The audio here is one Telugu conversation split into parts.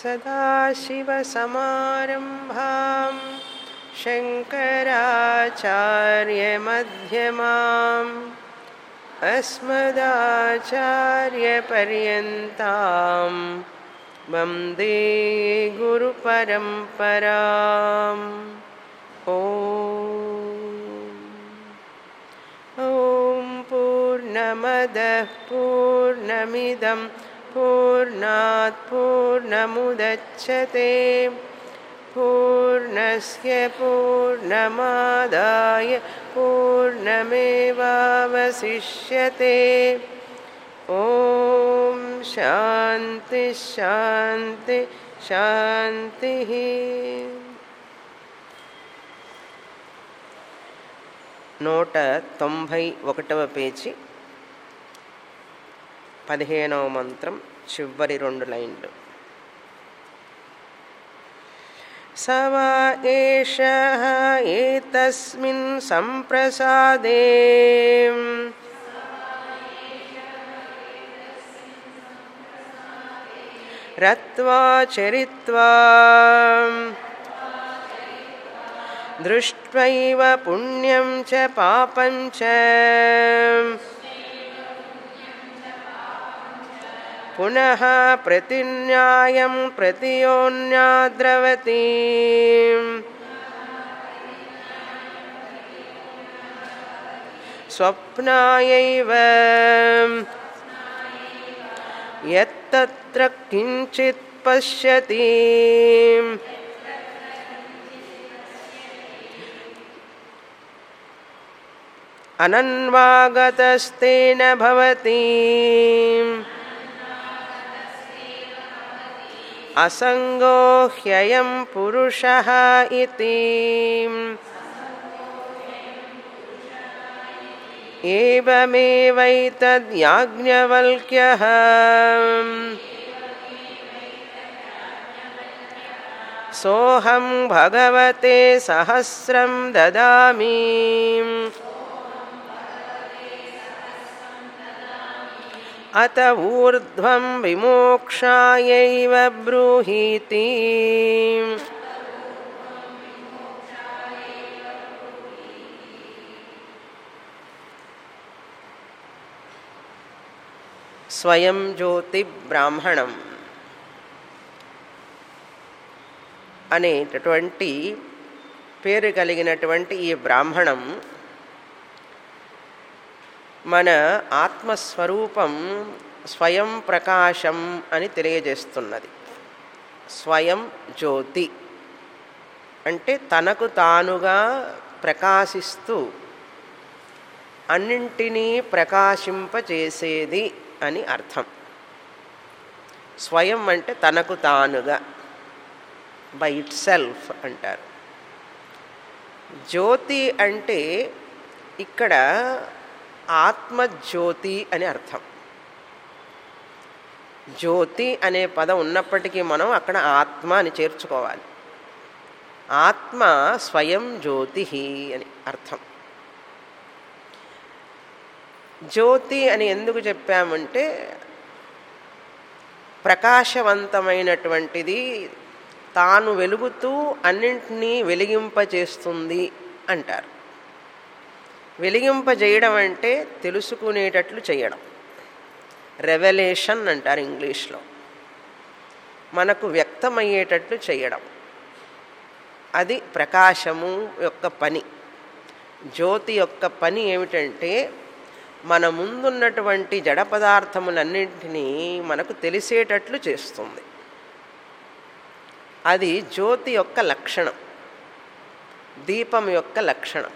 सदाशिवसमारम्भां शङ्कराचार्यमध्यमाम् अस्मदाचार्यपर्यन्तां वन्दे गुरुपरम्पराम् ॐ ॐ पूर्णमदः पूर्णमिदं पूर्णात् पूर्णमुदच्छते पूर्णस्य पूर्णमादाय पूर्णमेवावशिष्यते ॐ शान्ति शान्ति शान्तिः నూట తొంభై ఒకటవ పేజీ పదిహేనవ మంత్రం చివరి రెండు లైన్లు సవా ఏష ఏతస్మిన్ సంప్రసాదే రత్వా చరిత్వా दृष्ट्वैव पुण्यं च पापं च पुनः प्रतिन्यायं प्रतियोन्याद्रवती स्वप्नायैव यत्तत्र किञ्चित् पश्यति अनन्वागतस्तेन भवति असङ्गो ह्ययं पुरुषः इति एवमेवैतद्याज्ञवल्क्यः सोऽहं भगवते सहस्रं ददामि अत ऊर्ध्वं विमोक्षायैव ब्रूहीति స్వయం జ్యోతి బ్రాహ్మణం అనేటటువంటి పేరు కలిగినటువంటి ఈ బ్రాహ్మణం మన ఆత్మస్వరూపం స్వయం ప్రకాశం అని తెలియజేస్తున్నది స్వయం జ్యోతి అంటే తనకు తానుగా ప్రకాశిస్తూ అన్నింటినీ ప్రకాశింపచేసేది అని అర్థం స్వయం అంటే తనకు తానుగా బై ఇట్ సెల్ఫ్ అంటారు జ్యోతి అంటే ఇక్కడ ఆత్మజ్యోతి అని అర్థం జ్యోతి అనే పదం ఉన్నప్పటికీ మనం అక్కడ ఆత్మ అని చేర్చుకోవాలి ఆత్మ స్వయం జ్యోతి అని అర్థం జ్యోతి అని ఎందుకు చెప్పామంటే ప్రకాశవంతమైనటువంటిది తాను వెలుగుతూ అన్నింటినీ వెలిగింపచేస్తుంది అంటారు వెలిగింపజేయడం అంటే తెలుసుకునేటట్లు చేయడం రెవల్యూషన్ అంటారు ఇంగ్లీష్లో మనకు వ్యక్తమయ్యేటట్లు చేయడం అది ప్రకాశము యొక్క పని జ్యోతి యొక్క పని ఏమిటంటే మన ముందున్నటువంటి జడ పదార్థములన్నింటినీ మనకు తెలిసేటట్లు చేస్తుంది అది జ్యోతి యొక్క లక్షణం దీపం యొక్క లక్షణం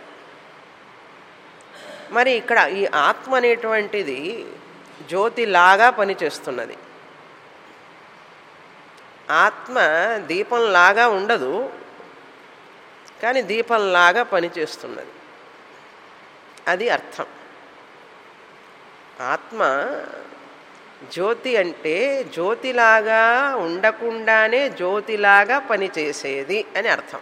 మరి ఇక్కడ ఈ ఆత్మ అనేటువంటిది జ్యోతిలాగా పనిచేస్తున్నది ఆత్మ దీపంలాగా ఉండదు కానీ దీపంలాగా పనిచేస్తున్నది అది అర్థం ఆత్మ జ్యోతి అంటే జ్యోతిలాగా ఉండకుండానే జ్యోతిలాగా పనిచేసేది అని అర్థం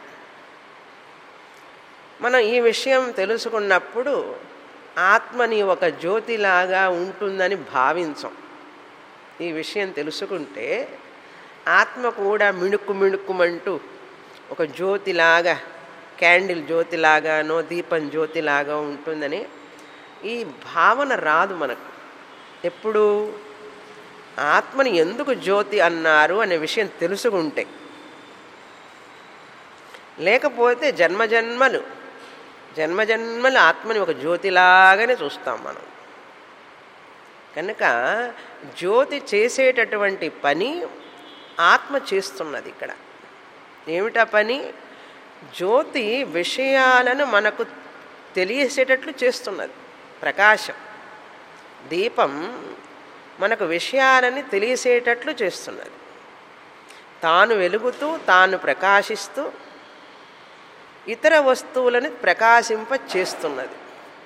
మనం ఈ విషయం తెలుసుకున్నప్పుడు ఆత్మని ఒక జ్యోతిలాగా ఉంటుందని భావించం ఈ విషయం తెలుసుకుంటే ఆత్మ కూడా మిణుక్కు మిణుక్కుమంటూ ఒక జ్యోతిలాగా క్యాండిల్ జ్యోతిలాగానో దీపం జ్యోతిలాగా ఉంటుందని ఈ భావన రాదు మనకు ఎప్పుడు ఆత్మని ఎందుకు జ్యోతి అన్నారు అనే విషయం తెలుసుకుంటే లేకపోతే జన్మజన్మలు జన్మజన్మలు ఆత్మని ఒక జ్యోతిలాగానే చూస్తాం మనం కనుక జ్యోతి చేసేటటువంటి పని ఆత్మ చేస్తున్నది ఇక్కడ ఏమిటా పని జ్యోతి విషయాలను మనకు తెలియసేటట్లు చేస్తున్నది ప్రకాశం దీపం మనకు విషయాలని తెలియసేటట్లు చేస్తున్నది తాను వెలుగుతూ తాను ప్రకాశిస్తూ ఇతర వస్తువులను ప్రకాశింప చేస్తున్నది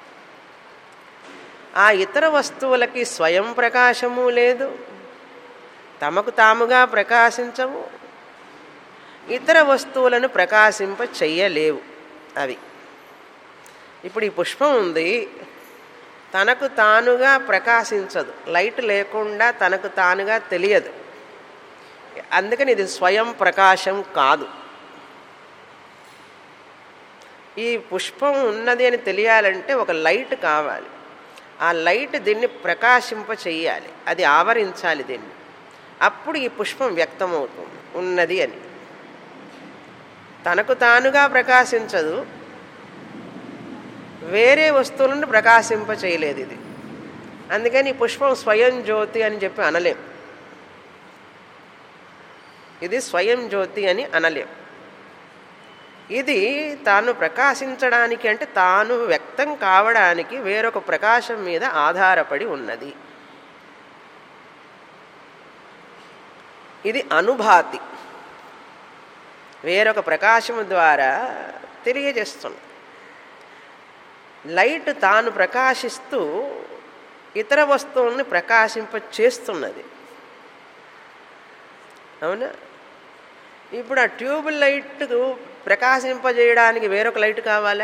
ఆ ఇతర వస్తువులకి స్వయం ప్రకాశము లేదు తమకు తాముగా ప్రకాశించవు ఇతర వస్తువులను ప్రకాశింప చెయ్యలేవు అవి ఇప్పుడు ఈ పుష్పం ఉంది తనకు తానుగా ప్రకాశించదు లైట్ లేకుండా తనకు తానుగా తెలియదు అందుకని ఇది స్వయం ప్రకాశం కాదు ఈ పుష్పం ఉన్నది అని తెలియాలంటే ఒక లైట్ కావాలి ఆ లైట్ దీన్ని ప్రకాశింప చెయ్యాలి అది ఆవరించాలి దీన్ని అప్పుడు ఈ పుష్పం వ్యక్తమవుతుంది ఉన్నది అని తనకు తానుగా ప్రకాశించదు వేరే వస్తువులను ప్రకాశింప చేయలేదు ఇది అందుకని ఈ పుష్పం స్వయం జ్యోతి అని చెప్పి అనలేం ఇది స్వయం జ్యోతి అని అనలేం ఇది తాను ప్రకాశించడానికి అంటే తాను వ్యక్తం కావడానికి వేరొక ప్రకాశం మీద ఆధారపడి ఉన్నది ఇది అనుభాతి వేరొక ప్రకాశము ద్వారా తెలియజేస్తుంది లైట్ తాను ప్రకాశిస్తూ ఇతర వస్తువుల్ని ప్రకాశింప చేస్తున్నది అవునా ఇప్పుడు ఆ ట్యూబ్ లైట్ ప్రకాశింపజేయడానికి వేరొక లైట్ కావాలా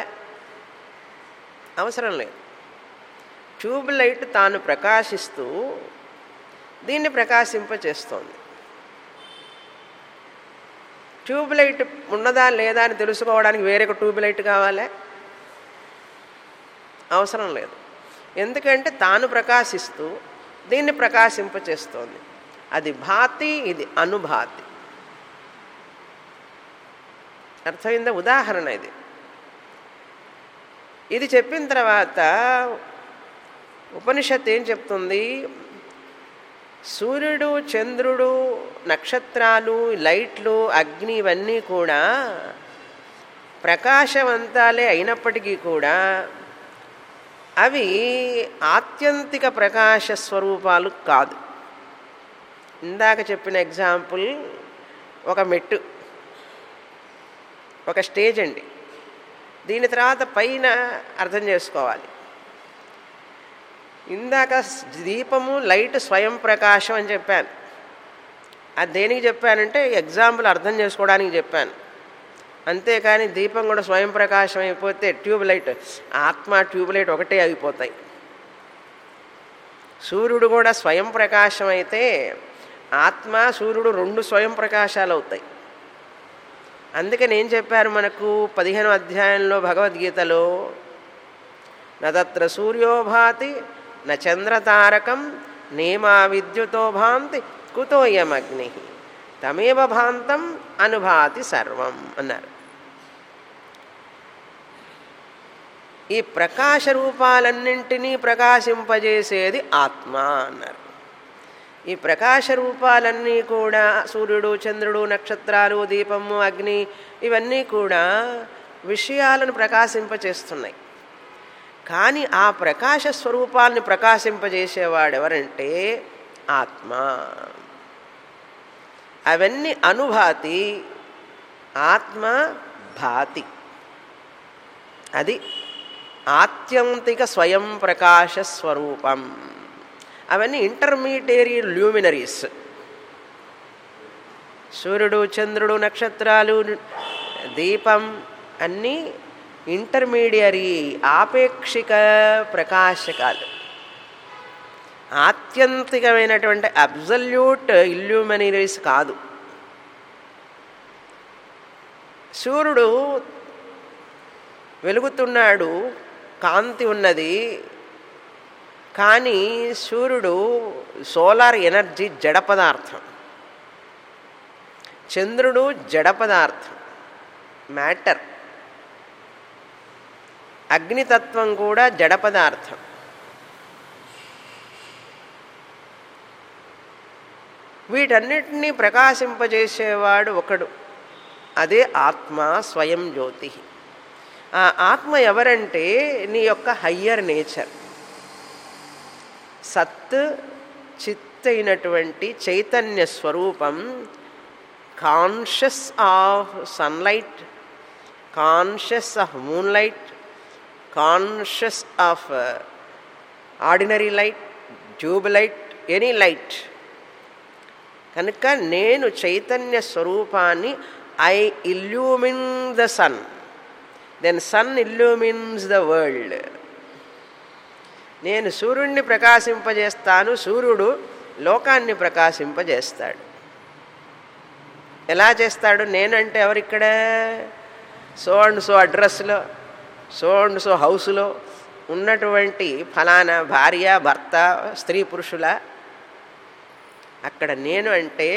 అవసరం లేదు ట్యూబ్ లైట్ తాను ప్రకాశిస్తూ దీన్ని ప్రకాశింపచేస్తోంది ట్యూబ్ లైట్ ఉన్నదా లేదా అని తెలుసుకోవడానికి వేరొక ట్యూబ్ లైట్ కావాలా అవసరం లేదు ఎందుకంటే తాను ప్రకాశిస్తూ దీన్ని ప్రకాశింపచేస్తోంది అది భాతి ఇది అనుభాతి అర్థమైందా ఉదాహరణ ఇది ఇది చెప్పిన తర్వాత ఉపనిషత్ ఏం చెప్తుంది సూర్యుడు చంద్రుడు నక్షత్రాలు లైట్లు అగ్ని ఇవన్నీ కూడా ప్రకాశవంతాలే అయినప్పటికీ కూడా అవి ఆత్యంతిక ప్రకాశ స్వరూపాలు కాదు ఇందాక చెప్పిన ఎగ్జాంపుల్ ఒక మెట్టు ఒక స్టేజ్ అండి దీని తర్వాత పైన అర్థం చేసుకోవాలి ఇందాక దీపము లైట్ స్వయం ప్రకాశం అని చెప్పాను అది దేనికి చెప్పానంటే ఎగ్జాంపుల్ అర్థం చేసుకోవడానికి చెప్పాను అంతేకాని దీపం కూడా స్వయం ప్రకాశం అయిపోతే ట్యూబ్ లైట్ ఆత్మ ట్యూబ్ లైట్ ఒకటే అయిపోతాయి సూర్యుడు కూడా స్వయం ప్రకాశం అయితే ఆత్మ సూర్యుడు రెండు స్వయం ప్రకాశాలు అవుతాయి అందుకని ఏం చెప్పారు మనకు పదిహేను అధ్యాయంలో భగవద్గీతలో నత్ర సూర్యోభాతి న చంద్రతారకం నేమా విద్యుతో భాంతి కుతోయమగ్ని తమేవ భాంతం అనుభాతి సర్వం అన్నారు ఈ ప్రకాశ రూపాలన్నింటినీ ప్రకాశింపజేసేది ఆత్మ అన్నారు ఈ ప్రకాశ రూపాలన్నీ కూడా సూర్యుడు చంద్రుడు నక్షత్రాలు దీపము అగ్ని ఇవన్నీ కూడా విషయాలను ప్రకాశింపచేస్తున్నాయి కానీ ఆ ప్రకాశ స్వరూపాన్ని ప్రకాశింపజేసేవాడు ఎవరంటే ఆత్మ అవన్నీ అనుభాతి ఆత్మ భాతి అది ఆత్యంతిక స్వయం ప్రకాశ స్వరూపం అవన్నీ ఇంటర్మీడియరీ ల్యూమినరీస్ సూర్యుడు చంద్రుడు నక్షత్రాలు దీపం అన్నీ ఇంటర్మీడియరీ ఆపేక్షిక ప్రకాశకాలు ఆత్యంతికమైనటువంటి అబ్జల్యూట్ ఇల్యూమినరీస్ కాదు సూర్యుడు వెలుగుతున్నాడు కాంతి ఉన్నది కానీ సూర్యుడు సోలార్ ఎనర్జీ జడ పదార్థం చంద్రుడు జడ పదార్థం మ్యాటర్ అగ్నితత్వం కూడా జడ పదార్థం వీటన్నిటినీ ప్రకాశింపజేసేవాడు ఒకడు అదే ఆత్మ స్వయం జ్యోతి ఆ ఆత్మ ఎవరంటే నీ యొక్క హయ్యర్ నేచర్ సత్ చిత్ అయినటువంటి చైతన్య స్వరూపం conscious of sunlight conscious of moonlight conscious of ordinary light tube light any light కనుక నేను చైతన్య స్వరూపాన్ని I illumine the sun then sun illumines the world నేను సూర్యుడిని ప్రకాశింపజేస్తాను సూర్యుడు లోకాన్ని ప్రకాశింపజేస్తాడు ఎలా చేస్తాడు నేనంటే ఎవరిక్కడ సో అండ్ సో అడ్రస్లో సో అండ్ సో హౌస్లో ఉన్నటువంటి ఫలానా భార్య భర్త స్త్రీ పురుషుల అక్కడ నేను అంటే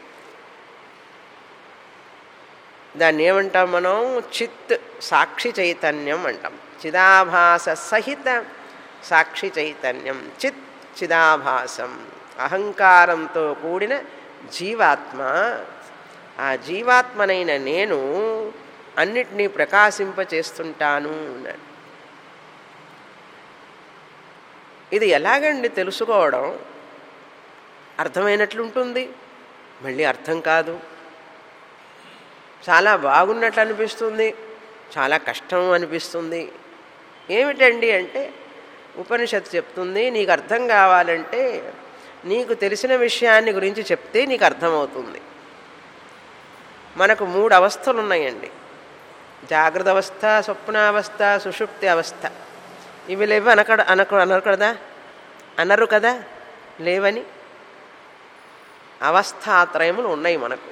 దాన్ని ఏమంటాం మనం చిత్ సాక్షి చైతన్యం అంటాం చిదాభాస సహిత సాక్షి చైతన్యం చిత్ చిదాభాసం అహంకారంతో కూడిన జీవాత్మ ఆ జీవాత్మనైన నేను అన్నిటినీ ప్రకాశింపచేస్తుంటాను అన్నాడు ఇది ఎలాగండి తెలుసుకోవడం అర్థమైనట్లుంటుంది మళ్ళీ అర్థం కాదు చాలా బాగున్నట్లు అనిపిస్తుంది చాలా కష్టం అనిపిస్తుంది ఏమిటండి అంటే ఉపనిషత్తు చెప్తుంది నీకు అర్థం కావాలంటే నీకు తెలిసిన విషయాన్ని గురించి చెప్తే నీకు అర్థమవుతుంది మనకు మూడు అవస్థలు ఉన్నాయండి జాగ్రత్త అవస్థ స్వప్నావస్థ సుషుప్తి అవస్థ ఇవి లేవు అనకడ అనక అనరు కదా అనరు కదా లేవని అవస్థాత్రయములు ఉన్నాయి మనకు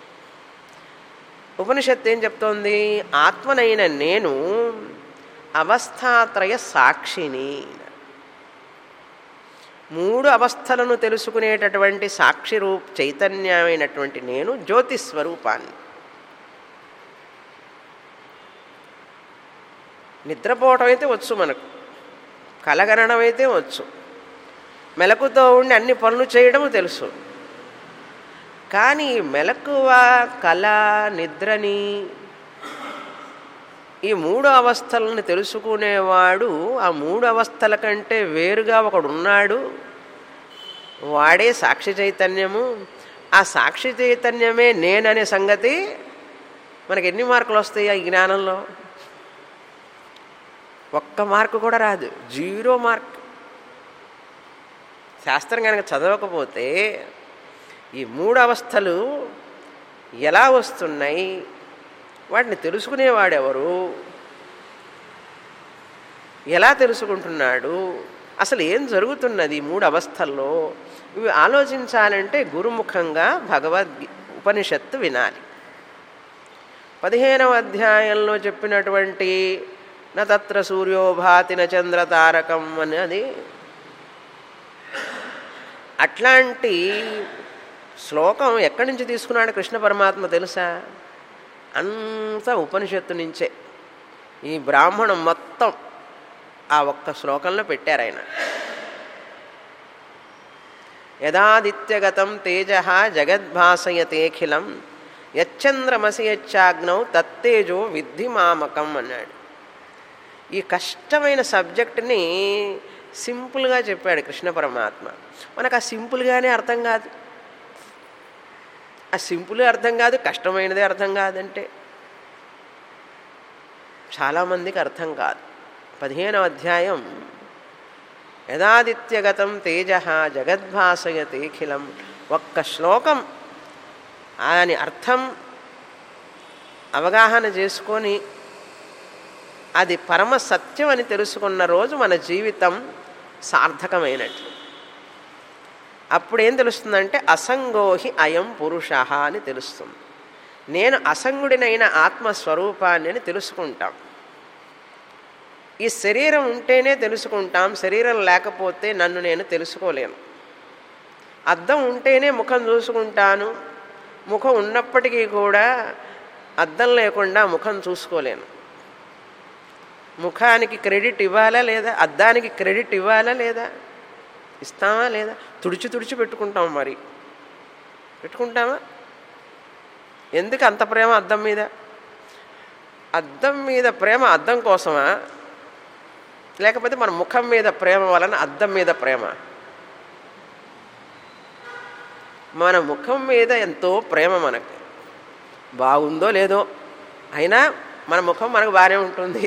ఉపనిషత్తు ఏం చెప్తోంది ఆత్మనైన నేను అవస్థాత్రయ సాక్షిని మూడు అవస్థలను తెలుసుకునేటటువంటి సాక్షి రూప్ చైతన్యమైనటువంటి నేను జ్యోతి స్వరూపాన్ని నిద్రపోవటం అయితే వచ్చు మనకు కలగనడం అయితే వచ్చు మెలకుతో ఉండి అన్ని పనులు చేయడం తెలుసు కానీ మెలకువ కళ నిద్రని ఈ మూడు అవస్థలను తెలుసుకునేవాడు ఆ మూడు అవస్థల కంటే వేరుగా ఒకడు ఉన్నాడు వాడే సాక్షి చైతన్యము ఆ సాక్షి చైతన్యమే నేననే సంగతి మనకి ఎన్ని మార్కులు వస్తాయి ఈ జ్ఞానంలో ఒక్క మార్కు కూడా రాదు జీరో మార్క్ శాస్త్రం కనుక చదవకపోతే ఈ మూడు అవస్థలు ఎలా వస్తున్నాయి వాటిని తెలుసుకునేవాడెవరు ఎలా తెలుసుకుంటున్నాడు అసలు ఏం జరుగుతున్నది ఈ మూడు అవస్థల్లో ఇవి ఆలోచించాలంటే గురుముఖంగా భగవద్గీ ఉపనిషత్తు వినాలి పదిహేనవ అధ్యాయంలో చెప్పినటువంటి న తత్ర సూర్యోభాతి న చంద్ర తారకం అనేది అట్లాంటి శ్లోకం ఎక్కడి నుంచి తీసుకున్నాడు కృష్ణ పరమాత్మ తెలుసా అంతా ఉపనిషత్తు నుంచే ఈ బ్రాహ్మణం మొత్తం ఆ ఒక్క శ్లోకంలో పెట్టారు ఆయన యదాదిత్యగతం తేజ జగద్భాసయతేఖిలం యచ్చంద్రమసి యచ్చాగ్నౌ తత్తేజో విద్ధి మామకం అన్నాడు ఈ కష్టమైన సబ్జెక్ట్ని సింపుల్గా చెప్పాడు కృష్ణ పరమాత్మ మనకు ఆ సింపుల్గానే అర్థం కాదు ఆ సింపుల్ అర్థం కాదు కష్టమైనదే అర్థం కాదంటే చాలామందికి అర్థం కాదు పదిహేనవ అధ్యాయం యదాదిత్యగతం తేజ జగద్భాసయతేఖిలం ఒక్క శ్లోకం దాని అర్థం అవగాహన చేసుకొని అది పరమ సత్యం అని తెలుసుకున్న రోజు మన జీవితం సార్థకమైనట్లు అప్పుడు ఏం తెలుస్తుందంటే అసంగోహి అయం పురుష అని తెలుస్తుంది నేను అసంగుడినైన ఆత్మస్వరూపాన్ని అని తెలుసుకుంటాం ఈ శరీరం ఉంటేనే తెలుసుకుంటాం శరీరం లేకపోతే నన్ను నేను తెలుసుకోలేను అద్దం ఉంటేనే ముఖం చూసుకుంటాను ముఖం ఉన్నప్పటికీ కూడా అద్దం లేకుండా ముఖం చూసుకోలేను ముఖానికి క్రెడిట్ ఇవ్వాలా లేదా అద్దానికి క్రెడిట్ ఇవ్వాలా లేదా ఇస్తామా లేదా తుడిచి తుడిచి పెట్టుకుంటాం మరి పెట్టుకుంటామా ఎందుకు అంత ప్రేమ అద్దం మీద అద్దం మీద ప్రేమ అద్దం కోసమా లేకపోతే మన ముఖం మీద ప్రేమ వలన అద్దం మీద ప్రేమ మన ముఖం మీద ఎంతో ప్రేమ మనకు బాగుందో లేదో అయినా మన ముఖం మనకు బాగానే ఉంటుంది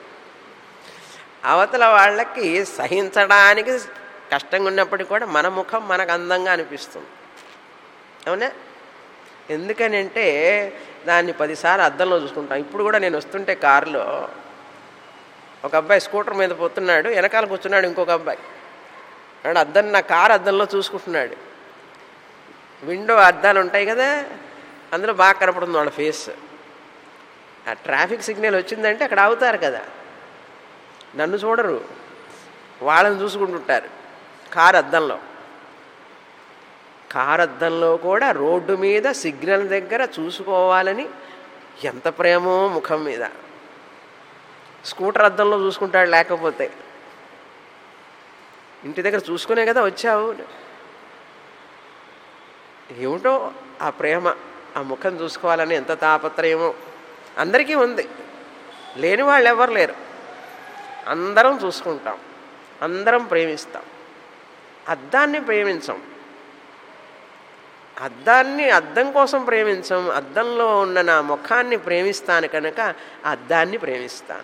అవతల వాళ్ళకి సహించడానికి కష్టంగా ఉన్నప్పటికీ కూడా మన ముఖం మనకు అందంగా అనిపిస్తుంది అవునా ఎందుకని అంటే దాన్ని పదిసార్లు అద్దంలో చూసుకుంటాం ఇప్పుడు కూడా నేను వస్తుంటే కారులో ఒక అబ్బాయి స్కూటర్ మీద పోతున్నాడు వెనకాల కూర్చున్నాడు ఇంకొక అబ్బాయి వాడు అద్దం నా కారు అద్దంలో చూసుకుంటున్నాడు విండో అద్దాలు ఉంటాయి కదా అందులో బాగా కనపడుతుంది వాళ్ళ ఫేస్ ఆ ట్రాఫిక్ సిగ్నల్ వచ్చిందంటే అక్కడ ఆగుతారు కదా నన్ను చూడరు వాళ్ళని చూసుకుంటుంటారు కారు అద్దంలో కారు అద్దంలో కూడా రోడ్డు మీద సిగ్నల్ దగ్గర చూసుకోవాలని ఎంత ప్రేమో ముఖం మీద స్కూటర్ అద్దంలో చూసుకుంటాడు లేకపోతే ఇంటి దగ్గర చూసుకునే కదా వచ్చావు ఏమిటో ఆ ప్రేమ ఆ ముఖం చూసుకోవాలని ఎంత తాపత్రయమో అందరికీ ఉంది లేని వాళ్ళు ఎవరు లేరు అందరం చూసుకుంటాం అందరం ప్రేమిస్తాం అద్దాన్ని ప్రేమించం అద్దాన్ని అద్దం కోసం ప్రేమించం అద్దంలో ఉన్న నా ముఖాన్ని ప్రేమిస్తాను కనుక అద్దాన్ని ప్రేమిస్తాను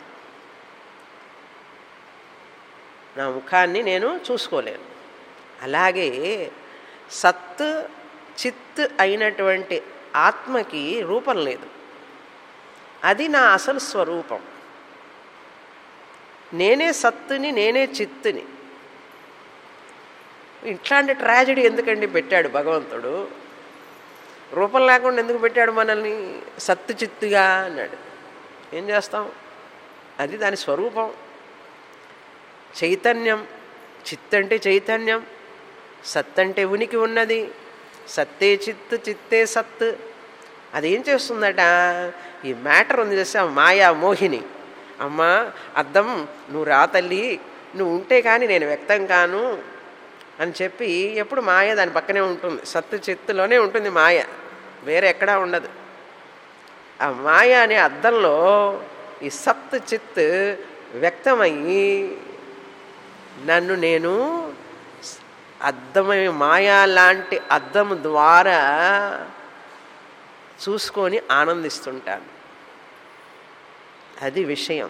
నా ముఖాన్ని నేను చూసుకోలేను అలాగే సత్ చిత్ అయినటువంటి ఆత్మకి రూపం లేదు అది నా అసలు స్వరూపం నేనే సత్తుని నేనే చిత్తుని ఇట్లాంటి ట్రాజడీ ఎందుకండి పెట్టాడు భగవంతుడు రూపం లేకుండా ఎందుకు పెట్టాడు మనల్ని సత్తు చిత్తుగా అన్నాడు ఏం చేస్తాం అది దాని స్వరూపం చైతన్యం చిత్ అంటే చైతన్యం సత్ అంటే ఉనికి ఉన్నది సత్తే చిత్ చిత్తే సత్ అదేం చేస్తుందట ఈ మ్యాటర్ ఉంది చేసా మాయా మోహిని అమ్మ అద్దం నువ్వు రా తల్లి నువ్వు ఉంటే కానీ నేను వ్యక్తం కాను అని చెప్పి ఎప్పుడు మాయ దాని పక్కనే ఉంటుంది సత్తు చిత్తులోనే ఉంటుంది మాయ వేరే ఎక్కడా ఉండదు ఆ మాయ అనే అద్దంలో ఈ సత్ చిత్ వ్యక్తమయ్యి నన్ను నేను అద్దమై మాయా లాంటి అద్దం ద్వారా చూసుకొని ఆనందిస్తుంటాను అది విషయం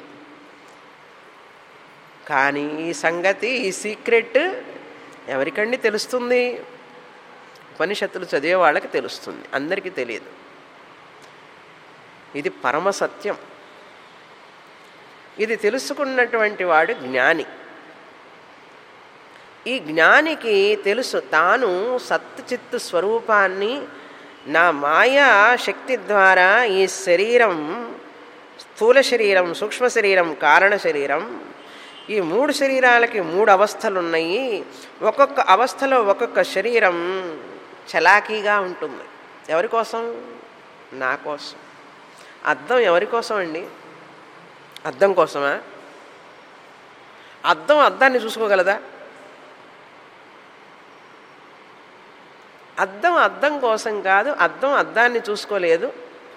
కానీ ఈ సంగతి ఈ సీక్రెట్ ఎవరికండి తెలుస్తుంది ఉపనిషత్తులు చదివే వాళ్ళకి తెలుస్తుంది అందరికీ తెలియదు ఇది పరమ సత్యం ఇది తెలుసుకున్నటువంటి వాడు జ్ఞాని ఈ జ్ఞానికి తెలుసు తాను సత్చిత్తు స్వరూపాన్ని నా మాయా శక్తి ద్వారా ఈ శరీరం స్థూల శరీరం సూక్ష్మ శరీరం కారణ శరీరం ఈ మూడు శరీరాలకి మూడు అవస్థలు ఉన్నాయి ఒక్కొక్క అవస్థలో ఒక్కొక్క శరీరం చలాకీగా ఉంటుంది ఎవరి కోసం నా కోసం అద్దం ఎవరి కోసం అండి అద్దం కోసమా అద్దం అద్దాన్ని చూసుకోగలదా అద్దం అద్దం కోసం కాదు అద్దం అద్దాన్ని చూసుకోలేదు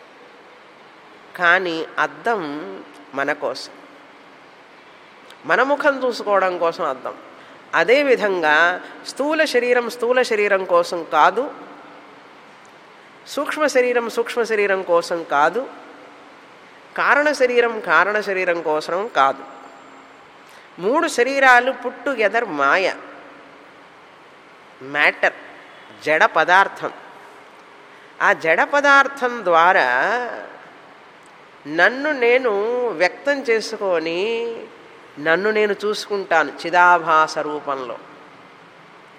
కానీ అద్దం మన కోసం మన ముఖం చూసుకోవడం కోసం అద్దం అదేవిధంగా స్థూల శరీరం స్థూల శరీరం కోసం కాదు సూక్ష్మ శరీరం సూక్ష్మ శరీరం కోసం కాదు కారణ శరీరం కారణ శరీరం కోసం కాదు మూడు శరీరాలు పుట్టు ఎదర్ మాయ మ్యాటర్ జడ పదార్థం ఆ జడ పదార్థం ద్వారా నన్ను నేను వ్యక్తం చేసుకొని నన్ను నేను చూసుకుంటాను చిదాభాస రూపంలో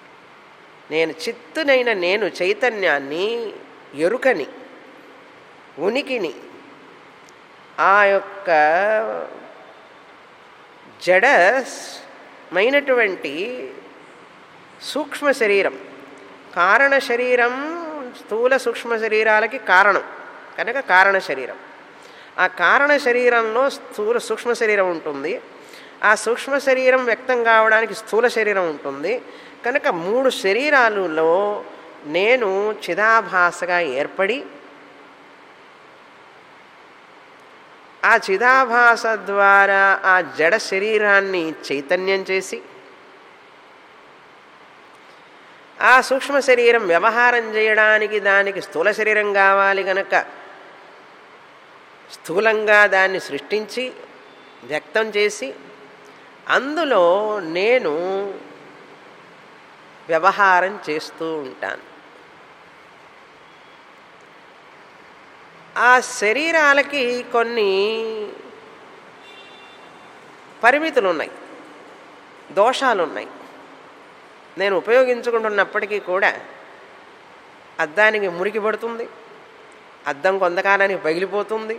నేను చిత్తునైన నేను చైతన్యాన్ని ఎరుకని ఉనికిని ఆ యొక్క జడమైనటువంటి సూక్ష్మ శరీరం కారణ శరీరం స్థూల సూక్ష్మ శరీరాలకి కారణం కనుక కారణ శరీరం ఆ కారణ శరీరంలో స్థూల సూక్ష్మ శరీరం ఉంటుంది ఆ సూక్ష్మ శరీరం వ్యక్తం కావడానికి స్థూల శరీరం ఉంటుంది కనుక మూడు శరీరాలలో నేను చిదాభాసగా ఏర్పడి ఆ చిదాభాస ద్వారా ఆ జడ శరీరాన్ని చైతన్యం చేసి ఆ సూక్ష్మ శరీరం వ్యవహారం చేయడానికి దానికి స్థూల శరీరం కావాలి గనక స్థూలంగా దాన్ని సృష్టించి వ్యక్తం చేసి అందులో నేను వ్యవహారం చేస్తూ ఉంటాను ఆ శరీరాలకి కొన్ని పరిమితులు ఉన్నాయి దోషాలు ఉన్నాయి నేను ఉపయోగించుకుంటున్నప్పటికీ కూడా అద్దానికి మురికి పడుతుంది అద్దం కొంతకాలానికి పగిలిపోతుంది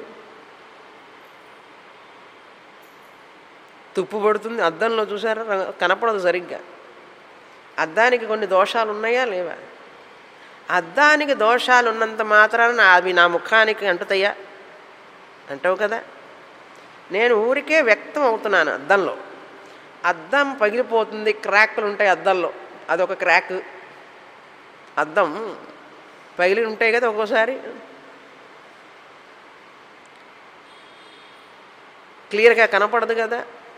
తుప్పు పడుతుంది అద్దంలో చూసారా రంగు- కనపడదు సరిగ్గా అద్దానికి కొన్ని దోషాలు ఉన్నాయా లేవా అద్దానికి దోషాలు ఉన్నంత మాత్రాన అవి నా ముఖానికి అంటుతాయా అంటావు కదా నేను ఊరికే వ్యక్తం అవుతున్నాను అద్దంలో అద్దం పగిలిపోతుంది క్రాక్లు ఉంటాయి అద్దంలో అదొక క్రాక్ అద్దం పగిలి ఉంటాయి కదా ఒక్కోసారి క్లియర్గా కనపడదు కదా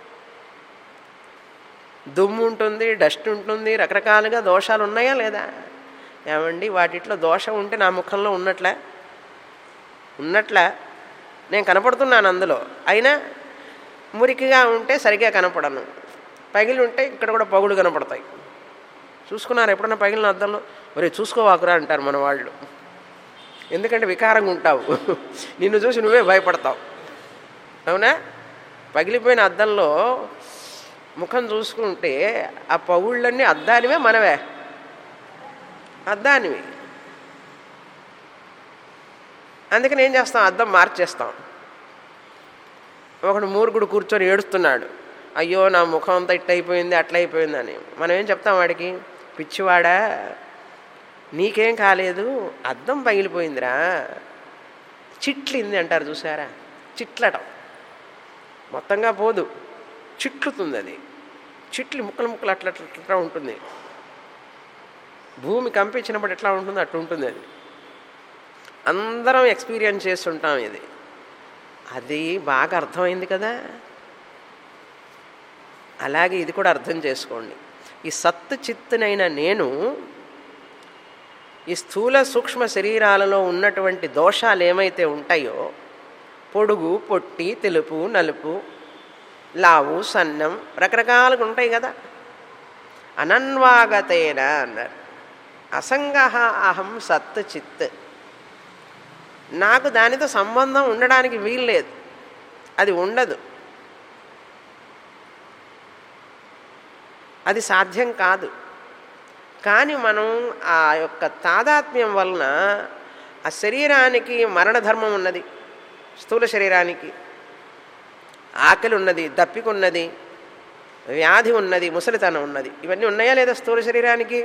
దుమ్ము ఉంటుంది డస్ట్ ఉంటుంది రకరకాలుగా దోషాలు ఉన్నాయా లేదా ఏమండి వాటిట్లో దోషం ఉంటే నా ముఖంలో ఉన్నట్లే ఉన్నట్లే నేను కనపడుతున్నాను అందులో అయినా మురికిగా ఉంటే సరిగ్గా కనపడను పగిలి ఉంటే ఇక్కడ కూడా పగులు కనపడతాయి చూసుకున్నారు ఎప్పుడన్నా పగిలిన అద్దంలో ఒరే చూసుకోవాకురా అంటారు మన వాళ్ళు ఎందుకంటే వికారంగా ఉంటావు నిన్ను చూసి నువ్వే భయపడతావు అవునా పగిలిపోయిన అద్దంలో ముఖం చూసుకుంటే ఆ పగుళ్ళన్నీ అద్దానివే మనవే అద్దానివి అందుకని ఏం చేస్తాం అద్దం మార్చేస్తాం ఒకడు మూర్ఖుడు కూర్చొని ఏడుస్తున్నాడు అయ్యో నా ముఖం అంతా ఇట్ట అయిపోయింది అట్లా అయిపోయిందని మనం ఏం చెప్తాం వాడికి పిచ్చివాడా నీకేం కాలేదు అద్దం పగిలిపోయిందిరా చిట్లింది అంటారు చూసారా చిట్లటం మొత్తంగా పోదు చిట్లుతుంది అది చిట్లు ముక్కలు ముక్కలు అట్లా అట్లా అట్లా ఉంటుంది భూమి కంపించినప్పుడు ఎట్లా ఉంటుందో అట్లా ఉంటుంది అది అందరం ఎక్స్పీరియన్స్ చేస్తుంటాం ఇది అది బాగా అర్థమైంది కదా అలాగే ఇది కూడా అర్థం చేసుకోండి ఈ సత్తు చిత్తునైన నేను ఈ స్థూల సూక్ష్మ శరీరాలలో ఉన్నటువంటి దోషాలు ఏమైతే ఉంటాయో పొడుగు పొట్టి తెలుపు నలుపు లావు సన్నం రకరకాలుగా ఉంటాయి కదా అనన్వాగతేన అన్నారు అసంగ అహం సత్ చిత్ నాకు దానితో సంబంధం ఉండడానికి వీల్లేదు అది ఉండదు అది సాధ్యం కాదు కానీ మనం ఆ యొక్క తాదాత్మ్యం వలన ఆ శరీరానికి మరణధర్మం ఉన్నది స్థూల శరీరానికి ఆకలి ఉన్నది దప్పిక ఉన్నది వ్యాధి ఉన్నది ముసలితనం ఉన్నది ఇవన్నీ ఉన్నాయా లేదా స్థూల శరీరానికి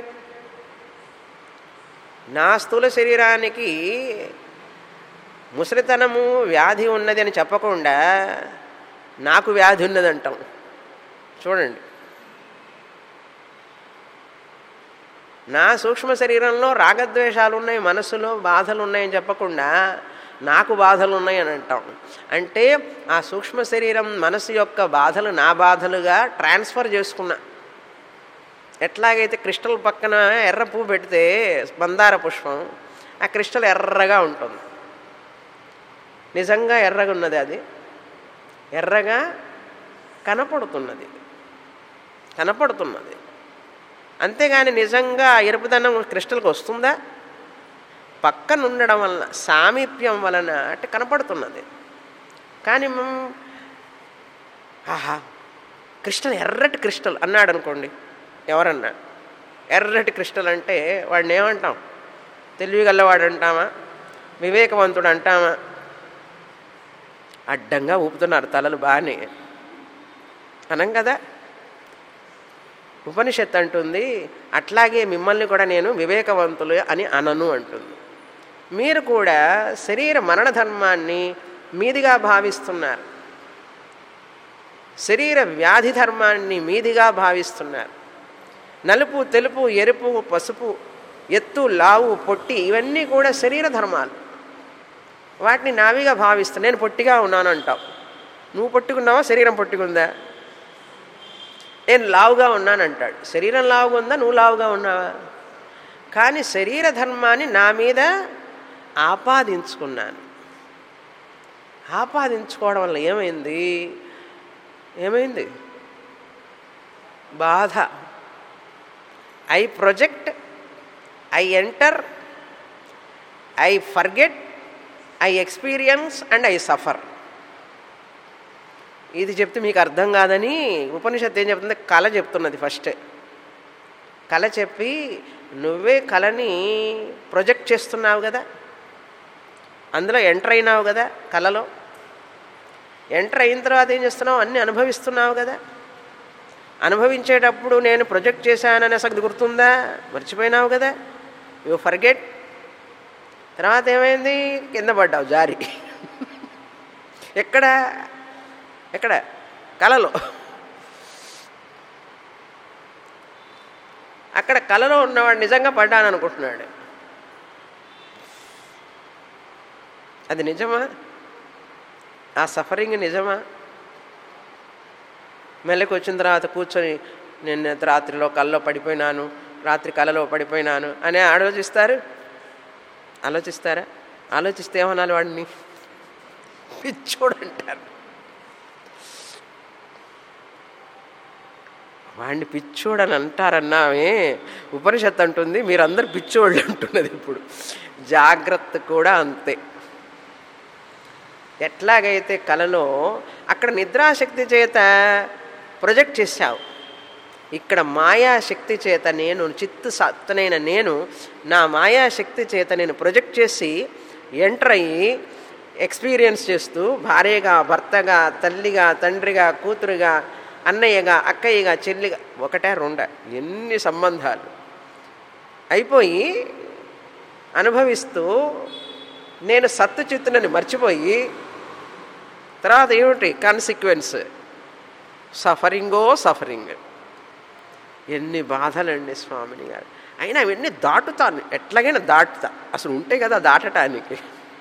నా స్థూల శరీరానికి ముసలితనము వ్యాధి ఉన్నది అని చెప్పకుండా నాకు వ్యాధి ఉన్నది అంటాం చూడండి నా సూక్ష్మ శరీరంలో రాగద్వేషాలు ఉన్నాయి మనసులో బాధలు ఉన్నాయని చెప్పకుండా నాకు బాధలు ఉన్నాయి అని అంటాం అంటే ఆ సూక్ష్మ శరీరం మనసు యొక్క బాధలు నా బాధలుగా ట్రాన్స్ఫర్ చేసుకున్నా ఎట్లాగైతే క్రిస్టల్ పక్కన ఎర్ర పువ్వు పెడితే మందార పుష్పం ఆ క్రిస్టల్ ఎర్రగా ఉంటుంది నిజంగా ఎర్రగా ఉన్నది అది ఎర్రగా కనపడుతున్నది కనపడుతున్నది అంతేగాని నిజంగా ఆ ఎరుపుదనం క్రిస్టల్కి వస్తుందా పక్కన ఉండడం వలన సామీప్యం వలన అంటే కనపడుతున్నది కానీ మనం ఆహా క్రిస్టల్ ఎర్రటి క్రిస్టల్ అన్నాడు అనుకోండి ఎవరన్నా ఎర్రటి క్రిస్టల్ అంటే వాడిని ఏమంటాం తెలివిగల్లవాడు అంటామా వివేకవంతుడు అంటామా అడ్డంగా ఊపుతున్నారు తలలు బాగానే అనం కదా ఉపనిషత్ అంటుంది అట్లాగే మిమ్మల్ని కూడా నేను వివేకవంతులు అని అనను అంటుంది మీరు కూడా శరీర మరణ ధర్మాన్ని మీదిగా భావిస్తున్నారు శరీర వ్యాధి ధర్మాన్ని మీదిగా భావిస్తున్నారు నలుపు తెలుపు ఎరుపు పసుపు ఎత్తు లావు పొట్టి ఇవన్నీ కూడా శరీర ధర్మాలు వాటిని నావిగా భావిస్తా నేను పొట్టిగా ఉన్నాను అంటావు నువ్వు పొట్టుకున్నావా శరీరం పొట్టుకుందా నేను లావుగా ఉన్నాను అంటాడు శరీరం లావుగా ఉందా నువ్వు లావుగా ఉన్నావా కానీ శరీర ధర్మాన్ని నా మీద ఆపాదించుకున్నాను ఆపాదించుకోవడం వల్ల ఏమైంది ఏమైంది బాధ I project I enter I forget I experience and I suffer ఇది చెప్తే మీకు అర్థం కాదని ఉపనిషత్తు ఏం చెప్తుంది కళ చెప్తున్నది ఫస్ట్ కళ చెప్పి నువ్వే కళని ప్రొజెక్ట్ చేస్తున్నావు కదా అందులో ఎంటర్ అయినావు కదా కళలో ఎంటర్ అయిన తర్వాత ఏం చేస్తున్నావు అన్నీ అనుభవిస్తున్నావు కదా అనుభవించేటప్పుడు నేను ప్రొజెక్ట్ చేశాననే సంగతి గుర్తుందా మర్చిపోయినావు కదా యూ ఫర్గెట్ తర్వాత ఏమైంది కింద పడ్డావు జారి ఎక్కడ ఎక్కడ కలలో అక్కడ కలలో ఉన్నవాడు నిజంగా పడ్డాను అనుకుంటున్నాడు అది నిజమా ఆ సఫరింగ్ నిజమా మెల్లకి వచ్చిన తర్వాత కూర్చొని నేను రాత్రిలో కల్లో పడిపోయినాను రాత్రి కలలో పడిపోయినాను అని ఆలోచిస్తారు ఆలోచిస్తారా ఆలోచిస్తే ఏమనాలి వాడిని పిచ్చోడు అంటారు వాడిని పిచ్చోడు అని అంటారన్నామే ఉపనిషత్తు అంటుంది మీరందరూ పిచ్చోళ్ళు అంటున్నది ఇప్పుడు జాగ్రత్త కూడా అంతే ఎట్లాగైతే కలలో అక్కడ నిద్రాశక్తి చేత ప్రొజెక్ట్ చేశావు ఇక్కడ మాయాశక్తి చేత నేను చిత్తు సత్తనైన నేను నా మాయాశక్తి చేత నేను ప్రొజెక్ట్ చేసి ఎంటర్ అయ్యి ఎక్స్పీరియన్స్ చేస్తూ భార్యగా భర్తగా తల్లిగా తండ్రిగా కూతురుగా అన్నయ్యగా అక్కయ్యగా చెల్లిగా ఒకటే రెండ ఎన్ని సంబంధాలు అయిపోయి అనుభవిస్తూ నేను సత్తు చిత్తునని మర్చిపోయి తర్వాత ఏమిటి కాన్సిక్వెన్స్ సఫరింగో సఫరింగ్ ఎన్ని బాధలండి స్వామిని గారు అయినా అవన్నీ దాటుతాను ఎట్లాగైనా దాటుతా అసలు ఉంటే కదా దాటటానికి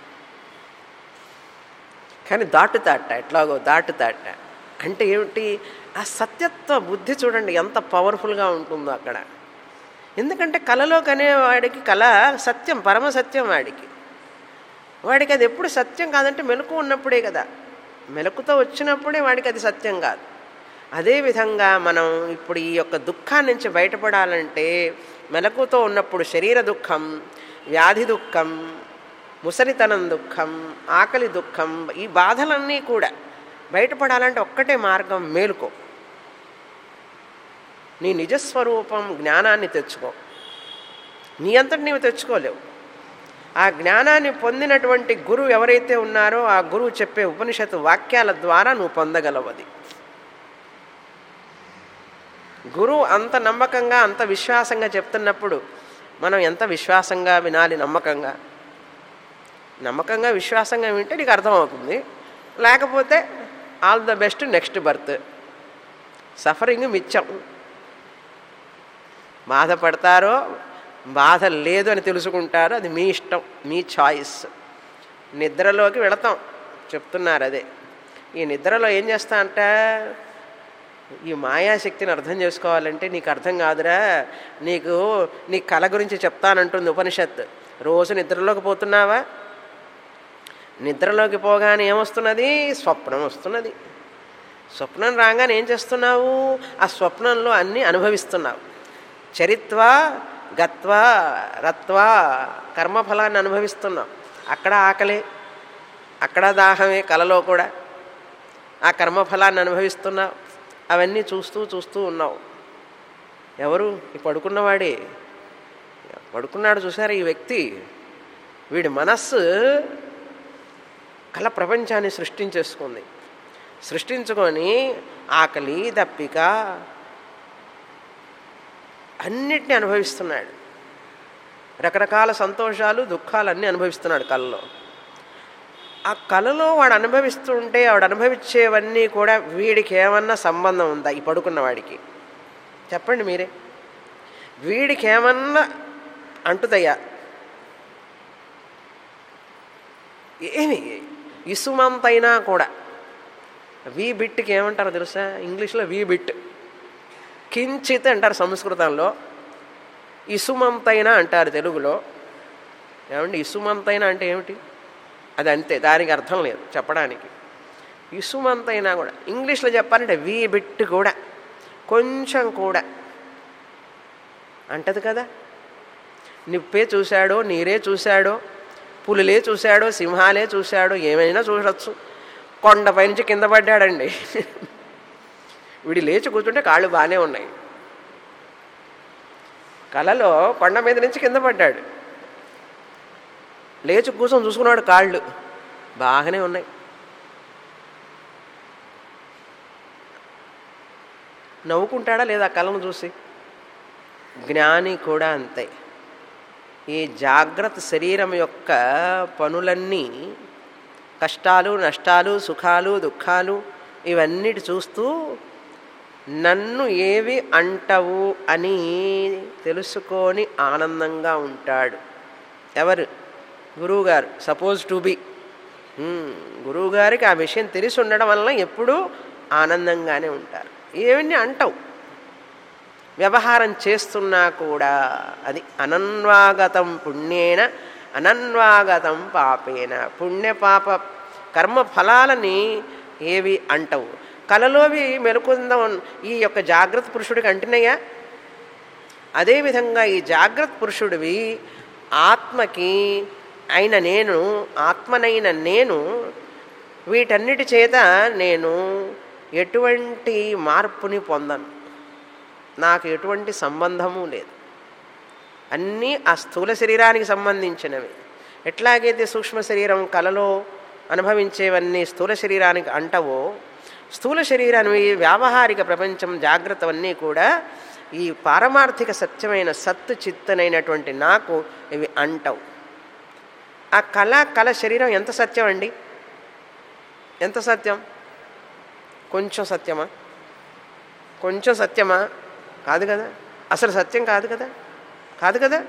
కానీ దాటుతాట ఎట్లాగో దాటుతాట అంటే ఏమిటి ఆ సత్యత్వ బుద్ధి చూడండి ఎంత పవర్ఫుల్గా ఉంటుందో అక్కడ ఎందుకంటే కళలో కనేవాడికి కళ సత్యం పరమ సత్యం వాడికి వాడికి అది ఎప్పుడు సత్యం కాదంటే మెలకు ఉన్నప్పుడే కదా మెలకుతో వచ్చినప్పుడే వాడికి అది సత్యం కాదు అదేవిధంగా మనం ఇప్పుడు ఈ యొక్క దుఃఖాన్ని నుంచి బయటపడాలంటే మెలకుతో ఉన్నప్పుడు శరీర దుఃఖం వ్యాధి దుఃఖం ముసలితనం దుఃఖం ఆకలి దుఃఖం ఈ బాధలన్నీ కూడా బయటపడాలంటే ఒక్కటే మార్గం మేలుకో నీ నిజస్వరూపం జ్ఞానాన్ని తెచ్చుకో నీ అంతటి నీవు తెచ్చుకోలేవు ఆ జ్ఞానాన్ని పొందినటువంటి గురువు ఎవరైతే ఉన్నారో ఆ గురువు చెప్పే ఉపనిషత్తు వాక్యాల ద్వారా నువ్వు పొందగలవది గురువు అంత నమ్మకంగా అంత విశ్వాసంగా చెప్తున్నప్పుడు మనం ఎంత విశ్వాసంగా వినాలి నమ్మకంగా నమ్మకంగా విశ్వాసంగా వింటే నీకు అర్థమవుతుంది లేకపోతే all the best next birth suffering మిచ్చం బాధపడతారో బాధ లేదు అని తెలుసుకుంటారో అది మీ ఇష్టం మీ చాయిస్ నిద్రలోకి వెళతాం చెప్తున్నారు అదే ఈ నిద్రలో ఏం చేస్తా అంట ఈ మాయాశక్తిని అర్థం చేసుకోవాలంటే నీకు అర్థం కాదురా నీకు నీ కళ గురించి చెప్తానంటుంది ఉపనిషత్ రోజు నిద్రలోకి పోతున్నావా నిద్రలోకి పోగానే ఏమొస్తున్నది స్వప్నం వస్తున్నది స్వప్నం రాగానే ఏం చేస్తున్నావు ఆ స్వప్నంలో అన్నీ అనుభవిస్తున్నావు చరిత్వా గత్వా రత్వా కర్మఫలాన్ని అనుభవిస్తున్నావు అక్కడ ఆకలే అక్కడ దాహమే కలలో కూడా ఆ కర్మఫలాన్ని అనుభవిస్తున్నావు అవన్నీ చూస్తూ చూస్తూ ఉన్నావు ఎవరు ఈ పడుకున్నవాడే పడుకున్నాడు చూసారా ఈ వ్యక్తి వీడి మనస్సు కళ ప్రపంచాన్ని సృష్టించేసుకుంది సృష్టించుకొని ఆకలి దప్పిక అన్నిటిని అనుభవిస్తున్నాడు రకరకాల సంతోషాలు దుఃఖాలు అన్నీ అనుభవిస్తున్నాడు కళలో ఆ కళలో వాడు అనుభవిస్తుంటే వాడు అనుభవించేవన్నీ కూడా వీడికి ఏమన్నా సంబంధం ఉందా ఈ పడుకున్న వాడికి చెప్పండి మీరే వీడికి ఏమన్నా అంటుదయ్యా ఏమి ఇసుమంతైనా కూడా వి బిట్కి ఏమంటారో తెలుసా ఇంగ్లీష్లో వి బిట్ కించిత్ అంటారు సంస్కృతంలో ఇసుమంతైనా అంటారు తెలుగులో ఏమండి ఇసుమంతైనా అంటే ఏమిటి అది అంతే దానికి అర్థం లేదు చెప్పడానికి ఇసుమంతైనా కూడా ఇంగ్లీష్లో చెప్పాలంటే వి బిట్ కూడా కొంచెం కూడా అంటది కదా నిప్పే చూశాడో నీరే చూశాడో పులులే చూశాడో సింహాలే చూశాడో ఏమైనా చూడొచ్చు కొండపై నుంచి కింద పడ్డాడండి వీడి లేచి కూర్చుంటే కాళ్ళు బాగానే ఉన్నాయి కలలో కొండ మీద నుంచి కింద పడ్డాడు లేచి కూర్చొని చూసుకున్నాడు కాళ్ళు బాగానే ఉన్నాయి నవ్వుకుంటాడా లేదా కళను చూసి జ్ఞాని కూడా అంతే ఈ జాగ్రత్త శరీరం యొక్క పనులన్నీ కష్టాలు నష్టాలు సుఖాలు దుఃఖాలు ఇవన్నిటి చూస్తూ నన్ను ఏవి అంటవు అని తెలుసుకొని ఆనందంగా ఉంటాడు ఎవరు గురువుగారు సపోజ్ టు బి గురువుగారికి ఆ విషయం తెలిసి ఉండడం వలన ఎప్పుడూ ఆనందంగానే ఉంటారు ఏమని అంటావు వ్యవహారం చేస్తున్నా కూడా అది అనన్వాగతం పుణ్యేన అనన్వాగతం పాపేన పుణ్య పాప కర్మ ఫలాలని ఏవి అంటవు కలలోవి మెలుకుందాం ఈ యొక్క జాగ్రత్త పురుషుడికి అంటున్నాయా అదేవిధంగా ఈ జాగ్రత్త పురుషుడివి ఆత్మకి అయిన నేను ఆత్మనైన నేను వీటన్నిటి చేత నేను ఎటువంటి మార్పుని పొందను నాకు ఎటువంటి సంబంధము లేదు అన్నీ ఆ స్థూల శరీరానికి సంబంధించినవి ఎట్లాగైతే సూక్ష్మ శరీరం కలలో అనుభవించేవన్నీ స్థూల శరీరానికి అంటవో స్థూల శరీరాన్ని వ్యావహారిక ప్రపంచం జాగ్రత్తవన్నీ కూడా ఈ పారమార్థిక సత్యమైన సత్తు చిత్తనైనటువంటి నాకు ఇవి అంటవు ఆ కళ కళ శరీరం ఎంత సత్యం అండి ఎంత సత్యం కొంచెం సత్యమా కొంచెం సత్యమా కాదు కదా అసలు సత్యం కాదు కదా కాదు కదా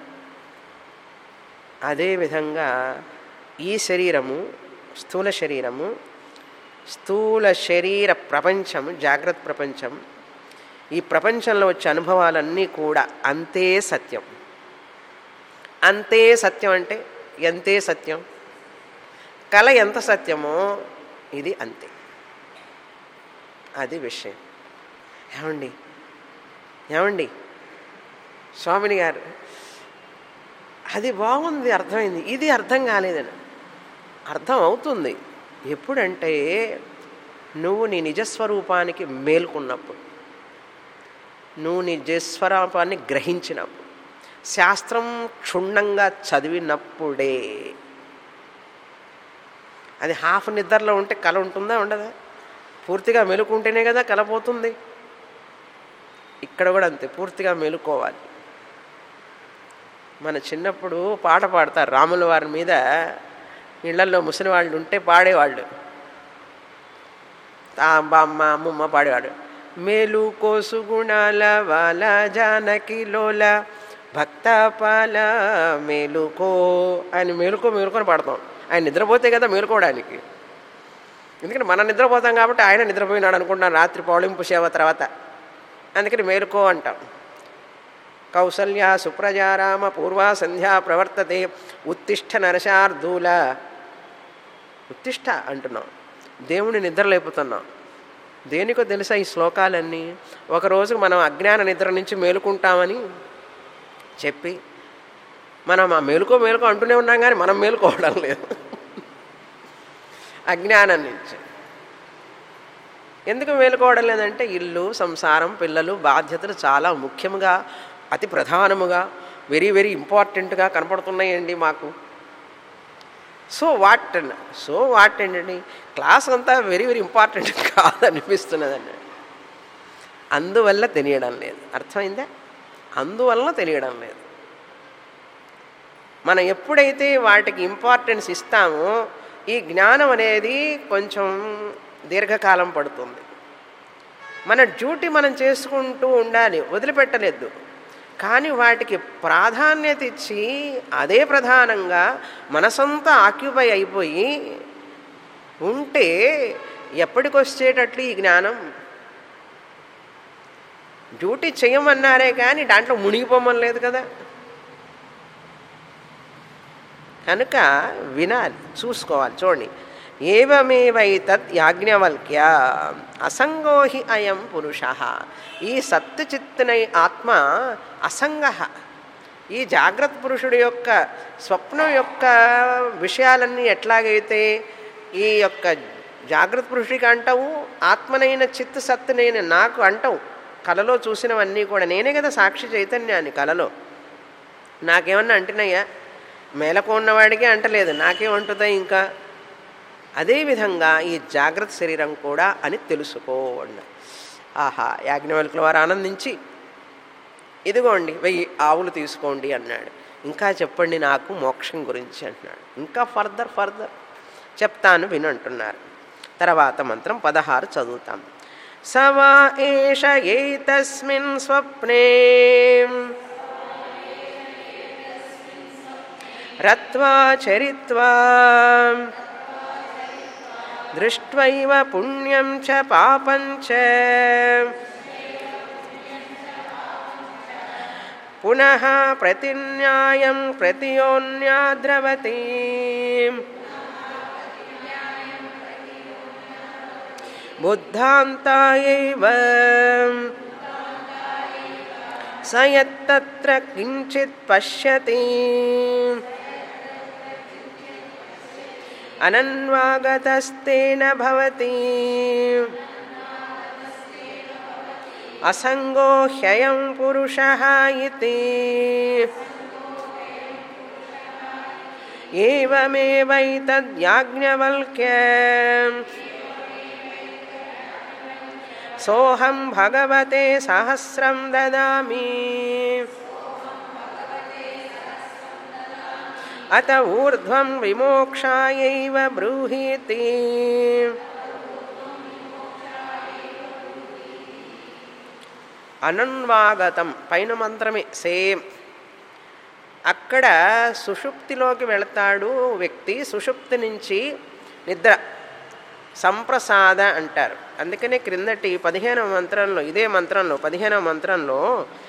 అదేవిధంగా ఈ శరీరము స్థూల శరీరము స్థూల శరీర ప్రపంచం జాగ్రత్త ప్రపంచం ఈ ప్రపంచంలో వచ్చే అనుభవాలన్నీ కూడా అంతే సత్యం అంతే సత్యం అంటే ఎంతే సత్యం కళ ఎంత సత్యమో ఇది అంతే అది విషయం ఏమండి ఏమండి స్వామిని గారు అది బాగుంది అర్థమైంది ఇది అర్థం కాలేదని అర్థం అవుతుంది ఎప్పుడంటే నువ్వు నీ నిజస్వరూపానికి మేల్కొన్నప్పుడు నువ్వు నీ నిజస్వరూపాన్ని గ్రహించినప్పుడు శాస్త్రం క్షుణ్ణంగా చదివినప్పుడే అది హాఫ్ నిద్రలో ఉంటే కళ ఉంటుందా ఉండదా పూర్తిగా మెలుకుంటేనే కదా కళ పోతుంది ఇక్కడ కూడా అంతే పూర్తిగా మెలుకోవాలి మన చిన్నప్పుడు పాట పాడతారు రాముల వారి మీద ఇళ్లలో ముసలి వాళ్ళు ఉంటే పాడేవాళ్ళు బామ్మ అమ్మమ్మ పాడేవాడు మేలు కోసు గుణాల వాల జానకి లోల భక్త పాల మేలుకో ఆయన మేలుకో మేలుకొని పాడతాం ఆయన నిద్రపోతే కదా మేలుకోవడానికి ఎందుకంటే మనం నిద్రపోతాం కాబట్టి ఆయన నిద్రపోయినాడు అనుకుంటాం రాత్రి పౌళింపు సేవ తర్వాత అందుకని మేలుకో అంటాం కౌసల్య సుప్రజారామ పూర్వ సంధ్యా ప్రవర్తతే ఉత్తిష్ట నరశార్దూల ఉత్తిష్ట అంటున్నాం దేవుని నిద్రలేపుతున్నాం దేనికో తెలుసా ఈ శ్లోకాలన్నీ ఒకరోజు మనం అజ్ఞాన నిద్ర నుంచి మేలుకుంటామని చెప్పి మనం ఆ మేలుకో మేలుకో అంటూనే ఉన్నాం కానీ మనం మేలుకోవడం లేదు అజ్ఞానం నుంచి ఎందుకు మేలుకోవడం లేదంటే ఇల్లు సంసారం పిల్లలు బాధ్యతలు చాలా ముఖ్యంగా అతి ప్రధానముగా వెరీ వెరీ ఇంపార్టెంట్గా కనపడుతున్నాయండి మాకు సో వాట్ అన్న సో వాట్ ఏంటండి క్లాస్ అంతా వెరీ వెరీ ఇంపార్టెంట్ కాదనిపిస్తున్నదండి అందువల్ల తెలియడం లేదు అర్థమైందా అందువల్ల తెలియడం లేదు మనం ఎప్పుడైతే వాటికి ఇంపార్టెన్స్ ఇస్తామో ఈ జ్ఞానం అనేది కొంచెం దీర్ఘకాలం పడుతుంది మన డ్యూటీ మనం చేసుకుంటూ ఉండాలి వదిలిపెట్టలేదు కానీ వాటికి ప్రాధాన్యత ఇచ్చి అదే ప్రధానంగా మనసంతా ఆక్యుపై అయిపోయి ఉంటే ఎప్పటికొచ్చేటట్లు ఈ జ్ఞానం డ్యూటీ చేయమన్నారే కానీ దాంట్లో మునిగిపోమని లేదు కదా కనుక వినాలి చూసుకోవాలి చూడండి ఏవమేవైతత్ యాజ్ఞవల్క్య అసంగోహి అయం పురుష ఈ సత్తుచిత్తునై ఆత్మ అసంగ ఈ జాగ్రత్త పురుషుడి యొక్క స్వప్నం యొక్క విషయాలన్నీ ఎట్లాగైతే ఈ యొక్క జాగ్రత్త పురుషుడికి అంటావు ఆత్మనైన చిత్త సత్తునైన నాకు అంటావు కలలో చూసినవన్నీ కూడా నేనే కదా సాక్షి చైతన్యాన్ని కలలో నాకేమన్నా అంటున్నాయా మేలకు ఉన్నవాడికి అంటలేదు నాకేమంటుందా ఇంకా అదేవిధంగా ఈ జాగ్రత్త శరీరం కూడా అని తెలుసుకోండి ఆహా యాజ్ఞవల్కుల వారు ఆనందించి ఇదిగోండి వెయ్యి ఆవులు తీసుకోండి అన్నాడు ఇంకా చెప్పండి నాకు మోక్షం గురించి అంటున్నాడు ఇంకా ఫర్దర్ ఫర్దర్ చెప్తాను వినంటున్నారు తర్వాత మంత్రం పదహారు చదువుతాం సవా ఏష ఏతస్మిన్ స్వప్నే రత్వా చరిత్వా దృష్ట్వైవ పుణ్యం చ పాపం చ పునః ప్రతిన్యాయం ప్రతియోన్యాద్రవతి బుద్ధాంతాయైవ స యత్తత్ర కించిత్ పశ్యతి అనన్వాగతస్తేన భవతి అసంగో హ్యయం పురుష ఇతి ఏవమేవైతద్యాజ్ఞవల్క్య సోహం భగవతే సహస్రం దదామి అత ఊర్ధ్వం విమోక్షాయైవ బ్రూహీతి అనన్వాగతం పైన మంత్రమే సేమ్ అక్కడ సుషుప్తిలోకి వెళతాడు వ్యక్తి సుషుప్తి నుంచి నిద్ర సంప్రసాద అంటారు అందుకనే క్రిందటి పదిహేనవ మంత్రంలో ఇదే మంత్రంలో పదిహేనవ మంత్రంలో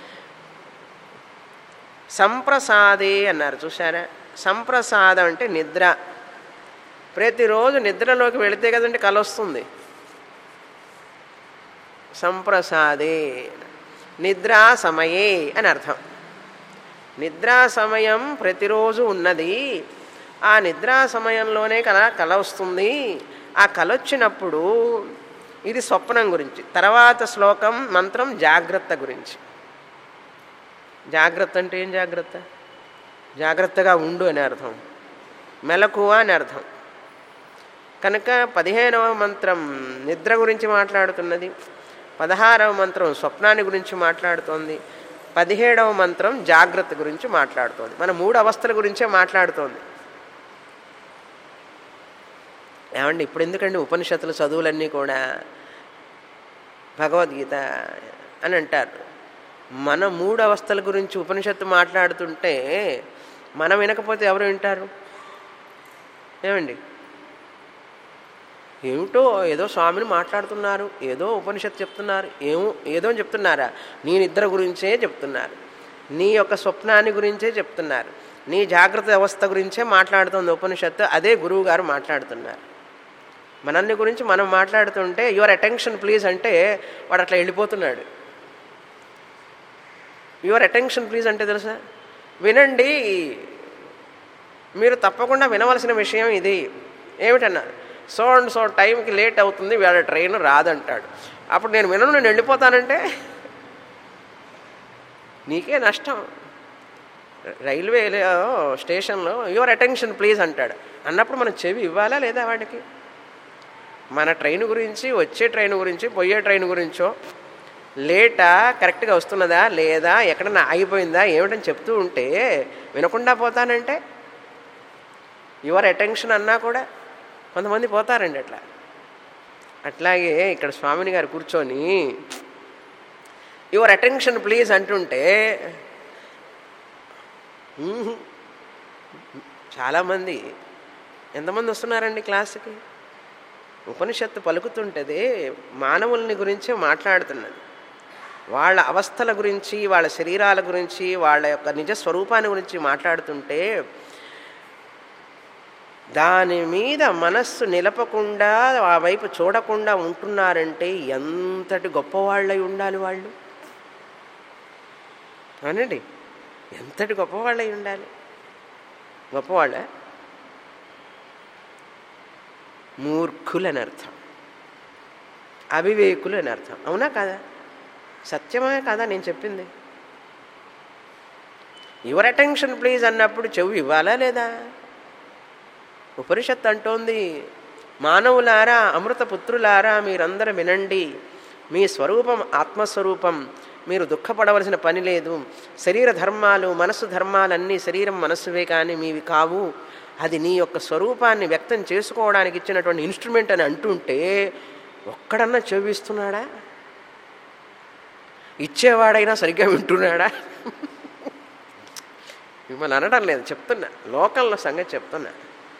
సంప్రసాదే అన్నారు చూసారా సంప్రసాదం అంటే నిద్ర ప్రతిరోజు నిద్రలోకి వెళితే కదండి కల వస్తుంది సంప్రసాదే నిద్రా సమయే అని అర్థం నిద్రా సమయం ప్రతిరోజు ఉన్నది ఆ నిద్రా సమయంలోనే కల కల వస్తుంది ఆ కల వచ్చినప్పుడు ఇది స్వప్నం గురించి తర్వాత శ్లోకం మంత్రం జాగ్రత్త గురించి జాగ్రత్త అంటే ఏం జాగ్రత్త జాగ్రత్తగా ఉండు అని అర్థం మెలకువ అని అర్థం కనుక పదిహేనవ మంత్రం నిద్ర గురించి మాట్లాడుతున్నది పదహారవ మంత్రం స్వప్నాన్ని గురించి మాట్లాడుతోంది పదిహేడవ మంత్రం జాగ్రత్త గురించి మాట్లాడుతోంది మన మూడు అవస్థల గురించే మాట్లాడుతోంది ఏమండి ఇప్పుడు ఎందుకండి ఉపనిషత్తుల చదువులన్నీ కూడా భగవద్గీత అని అంటారు మన మూడు అవస్థల గురించి ఉపనిషత్తు మాట్లాడుతుంటే మనం వినకపోతే ఎవరు వింటారు ఏమండి ఏమిటో ఏదో స్వామిని మాట్లాడుతున్నారు ఏదో ఉపనిషత్తు చెప్తున్నారు ఏమో ఏదో చెప్తున్నారా నీ నిద్ర గురించే చెప్తున్నారు నీ యొక్క స్వప్నాన్ని గురించే చెప్తున్నారు నీ జాగ్రత్త అవస్థ గురించే మాట్లాడుతుంది ఉపనిషత్తు అదే గురువు గారు మాట్లాడుతున్నారు మనల్ని గురించి మనం మాట్లాడుతుంటే యువర్ అటెన్షన్ ప్లీజ్ అంటే వాడు అట్లా వెళ్ళిపోతున్నాడు యువర్ అటెన్షన్ ప్లీజ్ అంటే తెలుసా వినండి మీరు తప్పకుండా వినవలసిన విషయం ఇది ఏమిటన్నారు సో అండ్ సో టైంకి లేట్ అవుతుంది వాళ్ళ ట్రైన్ రాదంటాడు అప్పుడు నేను వినను నేను వెళ్ళిపోతానంటే నీకే నష్టం రైల్వేలో స్టేషన్లో యువర్ అటెన్షన్ ప్లీజ్ అంటాడు అన్నప్పుడు మనం చెవి ఇవ్వాలా లేదా వాడికి మన ట్రైన్ గురించి వచ్చే ట్రైన్ గురించి పోయే ట్రైన్ గురించో లేటా కరెక్ట్గా వస్తున్నదా లేదా ఎక్కడన్నా ఆగిపోయిందా ఏమిటని చెప్తూ ఉంటే వినకుండా పోతానంటే యువర్ అటెన్షన్ అన్నా కూడా కొంతమంది పోతారండి అట్లా అట్లాగే ఇక్కడ స్వామిని గారు కూర్చొని యువర్ అటెన్షన్ ప్లీజ్ అంటుంటే మ్మ్. చాలామంది ఎంతమంది వస్తున్నారండి క్లాసుకి ఉపనిషత్తు పలుకుతుంటది మానవుల్ని గురించే మాట్లాడుతున్నది వాళ్ళ అవస్థల గురించి వాళ్ళ శరీరాల గురించి వాళ్ళ యొక్క నిజ స్వరూపాన్ని గురించి మాట్లాడుతుంటే దాని మీద మనస్సు నిలపకుండా ఆ వైపు చూడకుండా ఉంటున్నారంటే ఎంతటి గొప్పవాళ్ళై ఉండాలి వాళ్ళు అనండి ఎంతటి గొప్పవాళ్ళై ఉండాలి గొప్పవాళ్ళ మూర్ఖులని అర్థం అవివేకులు అని అర్థం అవునా కదా సత్యమే కదా నేను చెప్పింది యువర్ అటెన్షన్ ప్లీజ్ అన్నప్పుడు చెవి ఇవ్వాలా లేదా ఉపనిషత్ అంటోంది మానవులారా అమృతపుత్రులారా మీరందరూ వినండి మీ స్వరూపం ఆత్మస్వరూపం మీరు దుఃఖపడవలసిన పని లేదు శరీర ధర్మాలు మనసు ధర్మాలన్నీ శరీరం మనస్సువే కానీ మీవి కావు అది నీ యొక్క స్వరూపాన్ని వ్యక్తం చేసుకోవడానికి ఇచ్చినటువంటి ఇన్స్ట్రుమెంట్ అని అంటుంటే ఒక్కడన్నా చెవిస్తున్నాడా ఇచ్చేవాడైనా సరిగ్గా వింటున్నాడా మిమ్మల్ని అనడం లేదు చెప్తున్నా లోకల్లో సంగతి చెప్తున్నా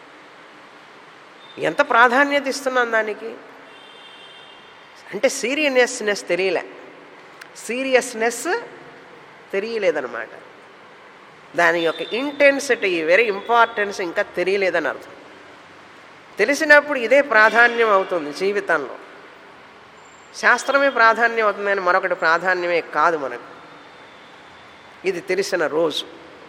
ఎంత ప్రాధాన్యత ఇస్తున్నాం దానికి అంటే సీరియస్నెస్ తెలియలే సీరియస్నెస్ తెలియలేదన్నమాట దాని యొక్క ఇంటెన్సిటీ వెరీ ఇంపార్టెన్స్ ఇంకా తెలియలేదని అర్థం తెలిసినప్పుడు ఇదే ప్రాధాన్యం అవుతుంది జీవితంలో శాస్త్రమే ప్రాధాన్యం అవుతుందని మరొకటి ప్రాధాన్యమే కాదు మనకు ఇది తెలిసిన రోజు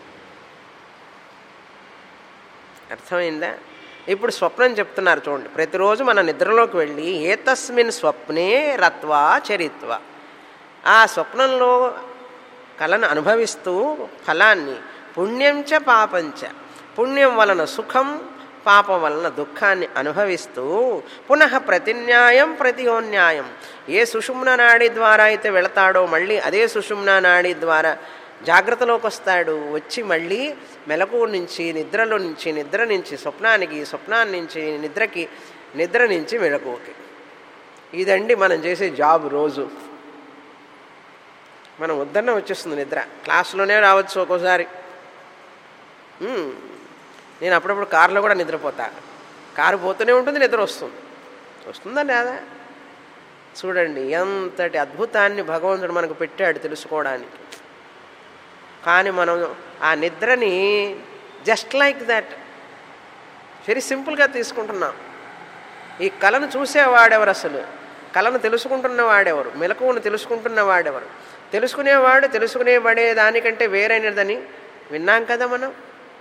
అర్థమైందా ఇప్పుడు స్వప్నం చెప్తున్నారు చూడండి ప్రతిరోజు మన నిద్రలోకి వెళ్ళి ఏతస్మిన్ స్వప్నే రత్వా చరిత్వ ఆ స్వప్నంలో కళను అనుభవిస్తూ ఫలాన్ని పుణ్యంచ పాపంచ పుణ్యం వలన సుఖం పాపం వలన దుఃఖాన్ని అనుభవిస్తూ పునః ప్రతిన్యాయం ప్రతియోన్యాయం ఏ సుషుమ్న నాడి ద్వారా అయితే వెళతాడో మళ్ళీ అదే సుషుమ్న నాడి ద్వారా జాగ్రత్తలోకి వస్తాడు వచ్చి మళ్ళీ మెలకు నుంచి నిద్రలో నుంచి నిద్ర నుంచి స్వప్నానికి స్వప్నాన్ని నుంచి నిద్రకి నిద్ర నుంచి మెలకువకి ఇదండి మనం చేసే జాబ్ రోజు మనం వద్దన్న వచ్చేస్తుంది నిద్ర క్లాసులోనే రావచ్చు ఒక్కోసారి ఉమ్, నేను అప్పుడప్పుడు కారులో కూడా నిద్రపోతా కారు పోతూనే ఉంటుంది నిద్ర వస్తుంది వస్తుందా లేదా చూడండి ఎంతటి అద్భుతాన్ని భగవంతుడు మనకు పెట్టాడు తెలుసుకోవడానికి కానీ మనం ఆ నిద్రని జస్ట్ లైక్ దట్ వెరీ సింపుల్గా తీసుకుంటున్నాం ఈ కళను చూసేవాడెవరు అసలు కళను తెలుసుకుంటున్న వాడెవరు మెలకువను తెలుసుకుంటున్న వాడెవరు తెలుసుకునేవాడు తెలుసుకునేవాడే దానికంటే వేరైనదని విన్నాం కదా మనం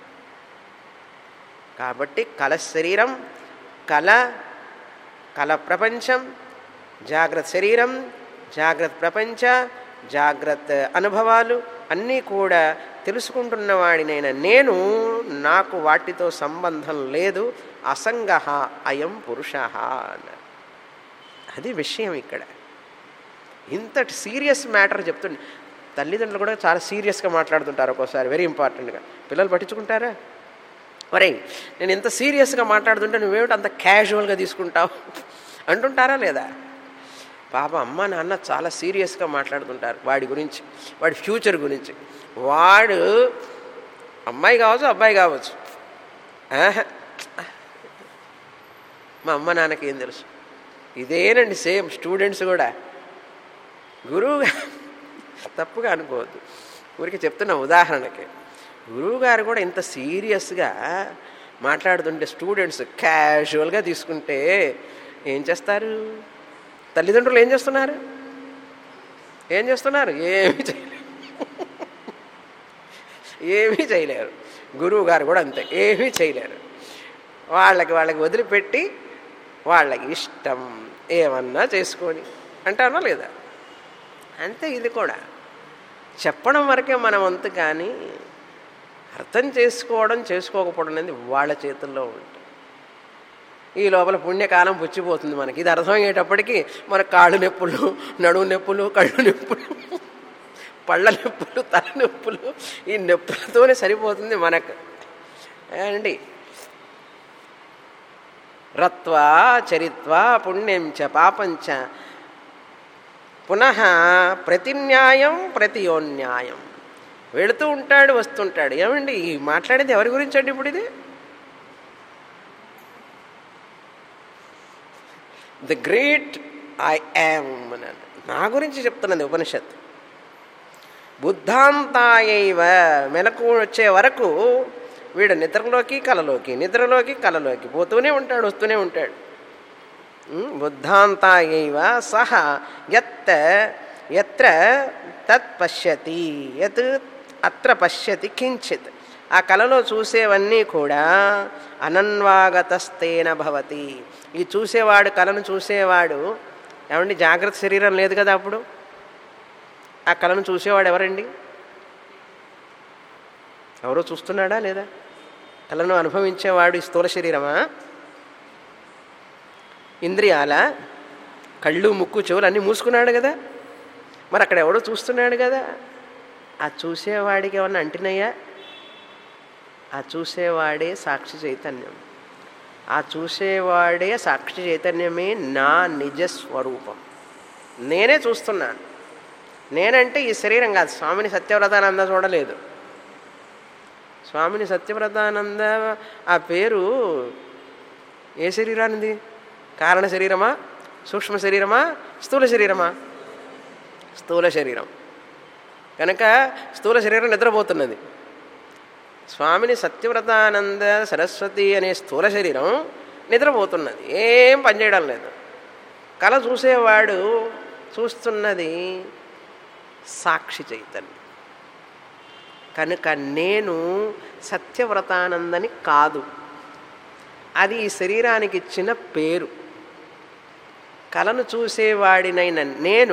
కాబట్టి కళ శరీరం కళ కళ ప్రపంచం జాగ్రత్త శరీరం జాగ్రత్త ప్రపంచ జాగ్రత్త అనుభవాలు అన్నీ కూడా తెలుసుకుంటున్న వాడినైన నేను నాకు వాటితో సంబంధం లేదు అసంగ అయం పురుష అన్నారు అది విషయం ఇక్కడ ఇంతటి సీరియస్ మ్యాటర్ చెప్తుండే తల్లిదండ్రులు కూడా చాలా సీరియస్గా మాట్లాడుతుంటారు ఒక్కోసారి వెరీ ఇంపార్టెంట్గా పిల్లలు పట్టించుకుంటారా ఒరే నేను ఎంత సీరియస్గా మాట్లాడుతుంటే నువ్వేమిటి అంత క్యాజువల్గా తీసుకుంటావు అంటుంటారా లేదా పాప అమ్మ నాన్న చాలా సీరియస్గా మాట్లాడుతుంటారు వాడి గురించి వాడి ఫ్యూచర్ గురించి వాడు అమ్మాయి కావచ్చు అబ్బాయి కావచ్చు ఆహా. మా అమ్మ నాన్నకి ఏం తెలుసు ఇదేనండి సేమ్ స్టూడెంట్స్ కూడా గురువు తప్పుగా అనుకోవద్దు ఊరికి చెప్తున్న ఉదాహరణకి గురువు గారు కూడా ఇంత సీరియస్గా మాట్లాడుతుంటే స్టూడెంట్స్ క్యాజువల్గా తీసుకుంటే ఏం చేస్తారు తల్లిదండ్రులు ఏం చేస్తున్నారు ఏం చేస్తున్నారు ఏమీ చేయలేరు ఏమీ చేయలేరు గురువు గారు కూడా అంతే ఏమీ చేయలేరు వాళ్ళకి వాళ్ళకి వదిలిపెట్టి వాళ్ళకి ఇష్టం ఏమన్నా చేసుకొని అంటానో లేదా అంతే ఇది కూడా చెప్పడం వరకే మన వంతు కానీ అర్థం చేసుకోవడం చేసుకోకపోవడం అనేది వాళ్ళ చేతుల్లో ఉంటుంది ఈ లోపల పుణ్యకాలం పుచ్చిపోతుంది మనకి ఇది అర్థమయ్యేటప్పటికి మన కాళ్ళు నొప్పులు నడువు నొప్పులు కళ్ళు నొప్పులు పళ్ళ నొప్పులు తల నొప్పులు ఈ నొప్పులతోనే సరిపోతుంది మనకు అండి రత్వా చరిత్వా పుణ్యం చ పాపం చ పునః ప్రతిన్యాయం ప్రతియోన్యాయం వెళుతూ ఉంటాడు వస్తుంటాడు ఏమండి ఈ మాట్లాడేది ఎవరి గురించి అండి ఇప్పుడు ఇది ది గ్రేట్ ఐ యామ్ అని నా గురించి చెప్తున్నది ఉపనిషత్ బుద్ధాంతాయైవ మెలకు వచ్చే వరకు వీడు నిద్రలోకి కలలోకి నిద్రలోకి కలలోకి పోతూనే ఉంటాడు వస్తూనే ఉంటాడు ఉమ్, బుద్ధాంతాయైవ సహ యత్ ఎత్ర తత్ పశ్యతి యత్ అత్ర పశ్యతి కించిత్ ఆ కళలో చూసేవన్నీ కూడా అనన్వాగతస్తేన భవతి ఈ చూసేవాడు కళను చూసేవాడు ఏమండి జాగ్రత్త శరీరం లేదు కదా అప్పుడు ఆ కళను చూసేవాడు ఎవరండి ఎవరో చూస్తున్నాడా లేదా కళను అనుభవించేవాడు ఈ స్థూల శరీరమా ఇంద్రియాల కళ్ళు ముక్కు చెవులు అన్నీ మూసుకున్నాడు కదా మరి అక్కడ ఎవడో చూస్తున్నాడు కదా ఆ చూసేవాడికి ఏమన్నా అంటినయ్యా ఆ చూసేవాడే సాక్షి చైతన్యం ఆ చూసేవాడే సాక్షి చైతన్యమే నా నిజ స్వరూపం నేనే చూస్తున్నాను నేనంటే ఈ శరీరం కాదు స్వామిని సత్యవ్రతానంద చూడలేదు స్వామిని సత్యవ్రతానంద ఆ పేరు ఏ శరీరానిది కారణ శరీరమా సూక్ష్మ శరీరమా స్థూల శరీరమా స్థూల శరీరం కనుక స్థూల శరీరం నిద్రపోతున్నది స్వామిని సత్యవ్రతానంద సరస్వతి అనే స్థూల శరీరం నిద్రపోతున్నది ఏం పనిచేయడం లేదు కళ చూసేవాడు చూస్తున్నది సాక్షి చైతన్యం కనుక నేను సత్యవ్రతానందని కాదు అది ఈ శరీరానికి ఇచ్చిన పేరు కళను చూసేవాడినైన నేను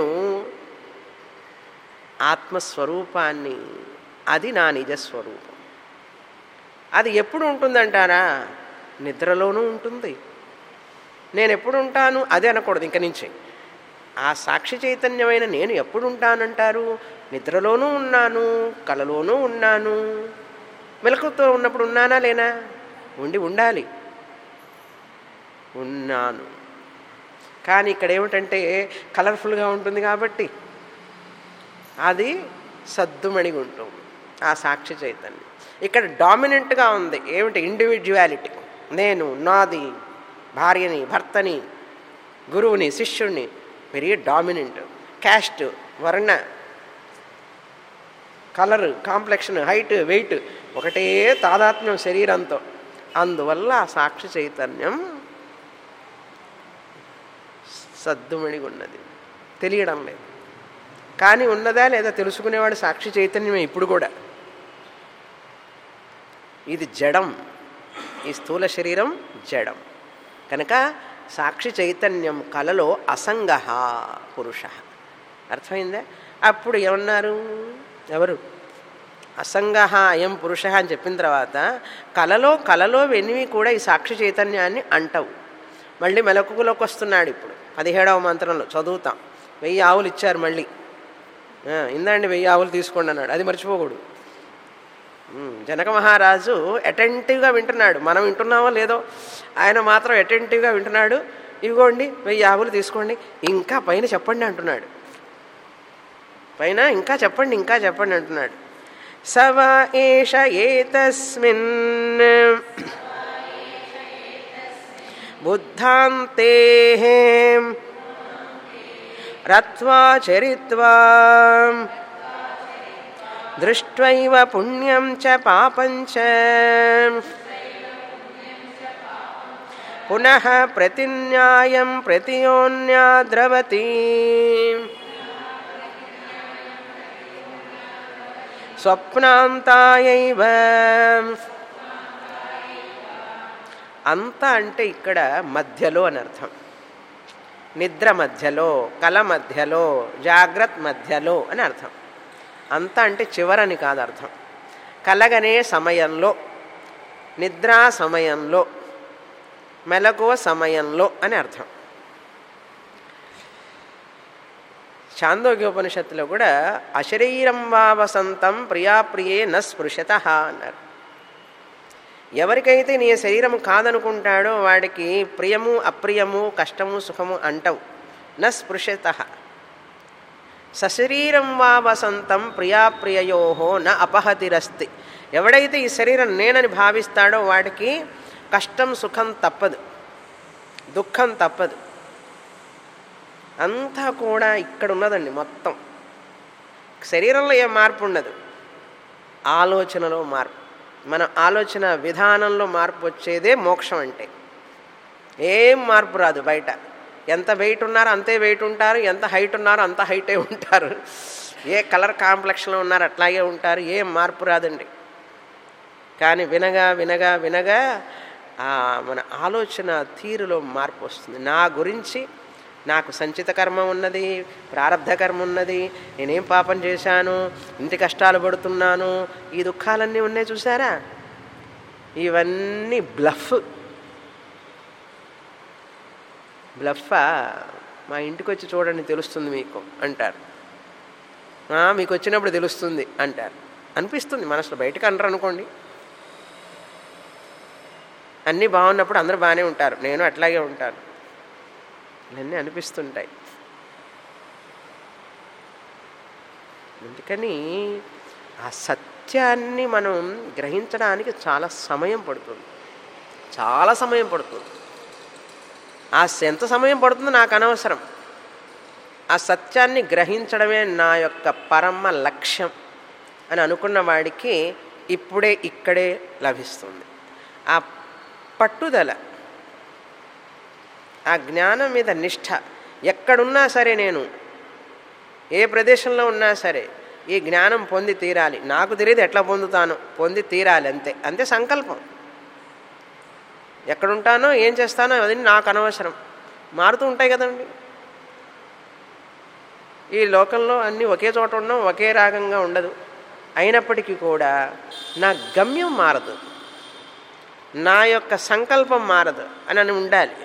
ఆత్మస్వరూపాన్ని అది నా నిజస్వరూపం అది ఎప్పుడు ఉంటుందంటారా నిద్రలోనూ ఉంటుంది నేను ఎప్పుడు ఉంటాను అదే అనకూడదు ఇంక నుంచి ఆ సాక్షి చైతన్యమైన నేను ఎప్పుడు ఉంటానంటారు నిద్రలోనూ ఉన్నాను కలలోనూ ఉన్నాను మెలకుతో ఉన్నప్పుడు ఉన్నానా లేనా ఉండి ఉండాలి ఉన్నాను కానీ ఇక్కడ ఏమిటంటే కలర్ఫుల్గా ఉంటుంది కాబట్టి అది సద్దుమణిగా ఉంటుంది ఆ సాక్షి చైతన్యం ఇక్కడ డామినెంట్గా ఉంది ఏమిటి ఇండివిజువాలిటీ నేను నాది భార్యని భర్తని గురువుని శిష్యుణ్ణి వెరీ డామినెంట్ క్యాస్ట్ వర్ణ కలర్ కాంప్లెక్షన్ హైట్ వెయిట్ ఒకటే తాదాత్మ్యం శరీరంతో అందువల్ల ఆ సాక్షి చైతన్యం సద్దుమణిగా ఉన్నది తెలియడం లేదు కానీ ఉన్నదా లేదా తెలుసుకునేవాడు సాక్షి చైతన్యమే ఇప్పుడు కూడా ఇది జడం ఈ స్థూల శరీరం జడం కనుక సాక్షి చైతన్యం కలలో అసంగ పురుష అర్థమైందా అప్పుడు ఏమన్నారు ఎవరు అసంగ అయం పురుష అని చెప్పిన తర్వాత కలలో కలలో వెనివి కూడా ఈ సాక్షి చైతన్యాన్ని అంటవు మళ్ళీ మెలకులోకి వస్తున్నాడు ఇప్పుడు పదిహేడవ మంత్రంలో చదువుతాం వెయ్యి ఆవులు ఇచ్చారు మళ్ళీ ఆ, ఇందండి వెయ్యి ఆవులు తీసుకోండి అన్నాడు అది మర్చిపోకూడదు ఉమ్, జనక మహారాజు అటెంటివ్గా వింటున్నాడు మనం వింటున్నామో లేదో ఆయన మాత్రం అటెంటివ్గా వింటున్నాడు ఇదిగోండి వెయ్యి ఆవులు తీసుకోండి ఇంకా పైన చెప్పండి అంటున్నాడు పైన ఇంకా చెప్పండి ఇంకా చెప్పండి అంటున్నాడు సవ ఏష ఏతస్మిన్ బుద్ధాంతే రత్వా చరిత్వా దృష్ట్వైవ పుణ్యం చ పాపం చ పునః ప్రతిన్యాయం ప్రతియోన్యా ద్రవతి స్వప్నాంతాయైవ అంత అంటే ఇక్కడ మధ్యలో అని అర్థం నిద్ర మధ్యలో కల మధ్యలో జాగ్రత్త మధ్యలో అని అర్థం అంత అంటే చివరని కాదు అర్థం కలగనే సమయంలో నిద్రా సమయంలో మెలకువ సమయంలో అని అర్థం చాందోగ్యోపనిషత్తులో కూడా అశరీరం వా వసంతం ప్రియాప్రియే న స్పృశత అన్నారు ఎవరికైతే నీ శరీరం కాదనుకుంటాడో వాడికి ప్రియము అప్రియము కష్టము సుఖము అంటవు న స్పృశత సశరీరం వా వసంతం ప్రియాప్రియయో న అపహతిరస్తి ఎవడైతే ఈ శరీరం నేనని భావిస్తాడో వాడికి కష్టం సుఖం తప్పదు దుఃఖం తప్పదు అంతా కూడా ఇక్కడ ఉన్నదండి మొత్తం శరీరంలో ఏం మార్పు ఉండదు ఆలోచనలో మార్పు మన ఆలోచన విధానంలో మార్పు వచ్చేదే మోక్షం అంటే ఏం మార్పు రాదు బయట ఎంత వెయిట్ ఉన్నారో అంతే వెయిట్ ఉంటారు ఎంత హైట్ ఉన్నారో అంత హైటే ఉంటారు ఏ కలర్ కాంప్లెక్షన్లో ఉన్నారో అట్లాగే ఉంటారు ఏం మార్పు రాదండి కానీ వినగా వినగా వినగా మన ఆలోచన తీరులో మార్పు వస్తుంది నా గురించి నాకు సంచిత కర్మ ఉన్నది ప్రారంధ కర్మ ఉన్నది నేనేం పాపం చేశాను ఇంటి కష్టాలు పడుతున్నాను ఈ దుఃఖాలన్నీ ఉన్నాయి చూసారా ఇవన్నీ బ్లఫ్ బ్లఫా మా ఇంటికి వచ్చి చూడండి తెలుస్తుంది మీకు అంటారు మీకు వచ్చినప్పుడు తెలుస్తుంది అంటారు అనిపిస్తుంది మనసులో బయటకు అనరు అనుకోండి అన్నీ బాగున్నప్పుడు అందరూ బాగానే ఉంటారు నేను అట్లాగే ఉంటాను ఇవన్నీ అనిపిస్తుంటాయి అందుకని ఆ సత్యాన్ని మనం గ్రహించడానికి చాలా సమయం పడుతుంది చాలా సమయం పడుతుంది ఆ ఎంత సమయం పడుతుందో నాకు అనవసరం ఆ సత్యాన్ని గ్రహించడమే నా యొక్క పరమ లక్ష్యం అని అనుకున్న వాడికి ఇప్పుడే ఇక్కడే లభిస్తుంది ఆ పట్టుదల ఆ జ్ఞానం మీద నిష్ఠ ఎక్కడున్నా సరే నేను ఏ ప్రదేశంలో ఉన్నా సరే ఈ జ్ఞానం పొంది తీరాలి నాకు తెలియదు ఎట్లా పొందుతాను పొంది తీరాలి అంతే అంతే సంకల్పం ఎక్కడుంటానో ఏం చేస్తానో అది నాకు అనవసరం మారుతూ ఉంటాయి కదండి ఈ లోకంలో అన్నీ ఒకే చోట ఉండడం ఒకే రాగంగా ఉండదు అయినప్పటికీ కూడా నా గమ్యం మారదు నా యొక్క సంకల్పం మారదు అని అని ఉండాలి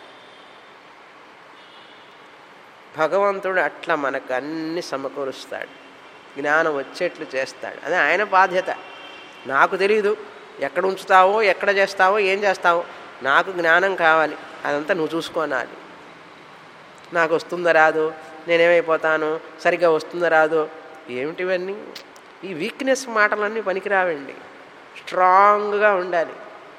భగవంతుడు అట్లా మనకు అన్ని సమకూరుస్తాడు జ్ఞానం వచ్చేట్లు చేస్తాడు అదే ఆయన బాధ్యత నాకు తెలియదు ఎక్కడ ఉంచుతావో ఎక్కడ చేస్తావో ఏం చేస్తావో నాకు జ్ఞానం కావాలి అదంతా నువ్వు చూసుకోనాలి నాకు వస్తుందా రాదు నేనేమైపోతాను సరిగ్గా వస్తుందా రాదు ఏమిటివన్నీ ఈ వీక్నెస్ మాటలన్నీ పనికిరావండి స్ట్రాంగ్గా ఉండాలి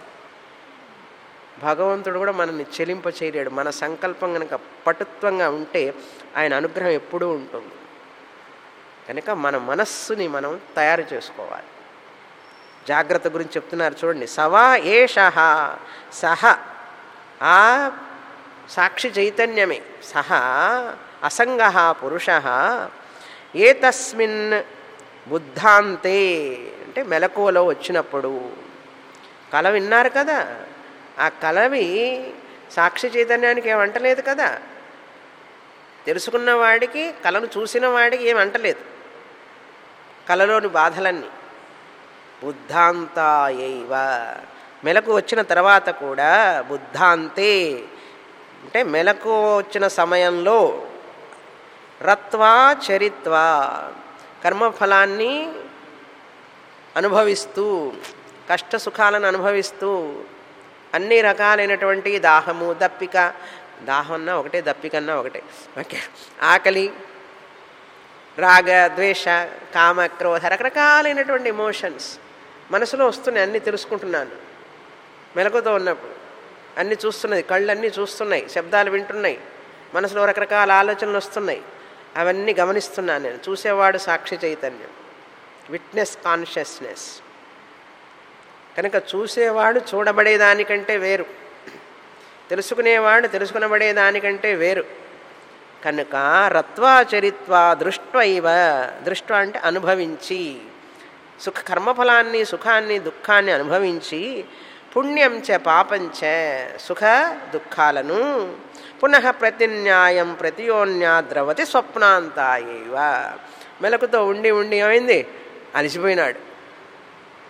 భగవంతుడు కూడా మనల్ని చెలింప చేయలేడు మన సంకల్పం కనుక పటుత్వంగా ఉంటే ఆయన అనుగ్రహం ఎప్పుడూ ఉంటుంది కనుక మన మనస్సుని మనం తయారు చేసుకోవాలి జాగ్రత్త గురించి చెప్తున్నారు చూడండి సవా ఏష సహ ఆ సాక్షి చైతన్యమే సహ అసంగ పురుష ఏతస్మిన్ బుద్ధాంతే అంటే మెలకువలో వచ్చినప్పుడు కల విన్నారు కదా ఆ కలవి సాక్షి చైతన్యానికి ఏమంటలేదు కదా తెలుసుకున్న వాడికి కళను చూసిన వాడికి ఏం అంటలేదు కళలోని బాధలన్నీ బుద్ధాంతాయైవ మెలకు వచ్చిన తర్వాత కూడా బుద్ధాంతే అంటే మెలకు వచ్చిన సమయంలో రత్వా చరిత్వా కర్మఫలాన్ని అనుభవిస్తూ కష్ట సుఖాలను అనుభవిస్తూ అన్ని రకాలైనటువంటి దాహము దప్పిక దాహం అన్నా ఒకటే దప్పికన్నా ఒకటే ఓకే ఆకలి రాగ ద్వేష కామ క్రోధ రకరకాలైనటువంటి ఎమోషన్స్ మనసులో వస్తున్నాయి అన్నీ తెలుసుకుంటున్నాను మెలకుతో ఉన్నప్పుడు అన్నీ చూస్తున్నది కళ్ళు అన్నీ చూస్తున్నాయి శబ్దాలు వింటున్నాయి మనసులో రకరకాల ఆలోచనలు వస్తున్నాయి అవన్నీ గమనిస్తున్నాను నేను చూసేవాడు సాక్షి చైతన్యం విట్నెస్ కాన్షియస్నెస్ కనుక చూసేవాడు చూడబడేదానికంటే వేరు తెలుసుకునేవాడు తెలుసుకునబడేదానికంటే వేరు కనుక రత్వా చరిత్వా దృష్ట్వైవ దృష్ట అంటే అనుభవించి సుఖ కర్మఫలాన్ని సుఖాన్ని దుఃఖాన్ని అనుభవించి పుణ్యం చ పాపం చ సుఖ దుఃఖాలను పునః ప్రతిన్యాయం ప్రతియోన్యా ద్రవతి స్వప్నాంతాయేవ మెలకుతో ఉండి ఉండి ఏమైంది అలసిపోయినాడు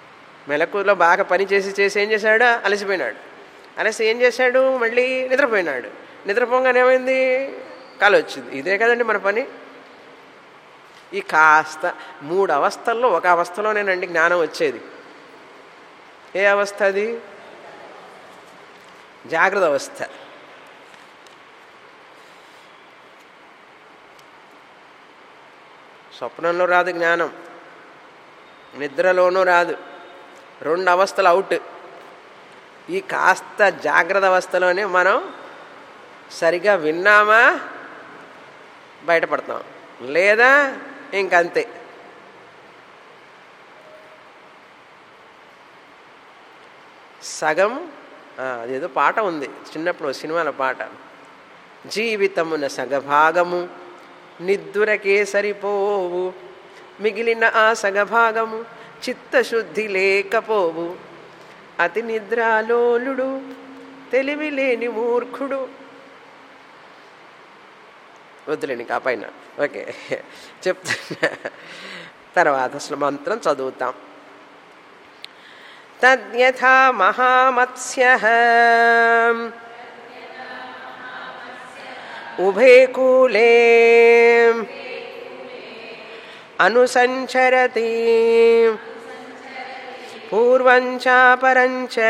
మెలకులో బాగా పని చేసి చేసి ఏం చేశాడు అలసిపోయినాడు అలసి ఏం చేశాడు మళ్ళీ నిద్రపోయినాడు నిద్రపోగానే ఏమైంది కళ వచ్చింది ఇదే కదండి మన పని ఈ కాస్త మూడు అవస్థల్లో ఒక అవస్థలోనేనండి జ్ఞానం వచ్చేది ఏ అవస్థ అది జాగ్రత్త అవస్థ స్వప్నంలో రాదు జ్ఞానం నిద్రలోనూ రాదు రెండు అవస్థలు అవుట్ ఈ కాస్త జాగ్రత్త అవస్థలోనే మనం సరిగా విన్నామా బయటపడతాం లేదా ఇంకంతే సగం ఆ, అదేదో పాట ఉంది చిన్నప్పుడు సినిమాల పాట జీవితమున సగభాగము నిద్దురకే సరిపోవు మిగిలిన ఆ సగభాగము చిత్తశుద్ధి లేకపోవు అతి నిద్రాలోలుడు తెలివి లేని మూర్ఖుడు వద్దులేండి ఆ పైన ఓకే చెప్తున్నా తర్వాత అసలు మంత్రం చదువుతాం తద్యథా మహామత్స్య ఉభే కూలే అనుసంచరతి పూర్వంచాపరంచ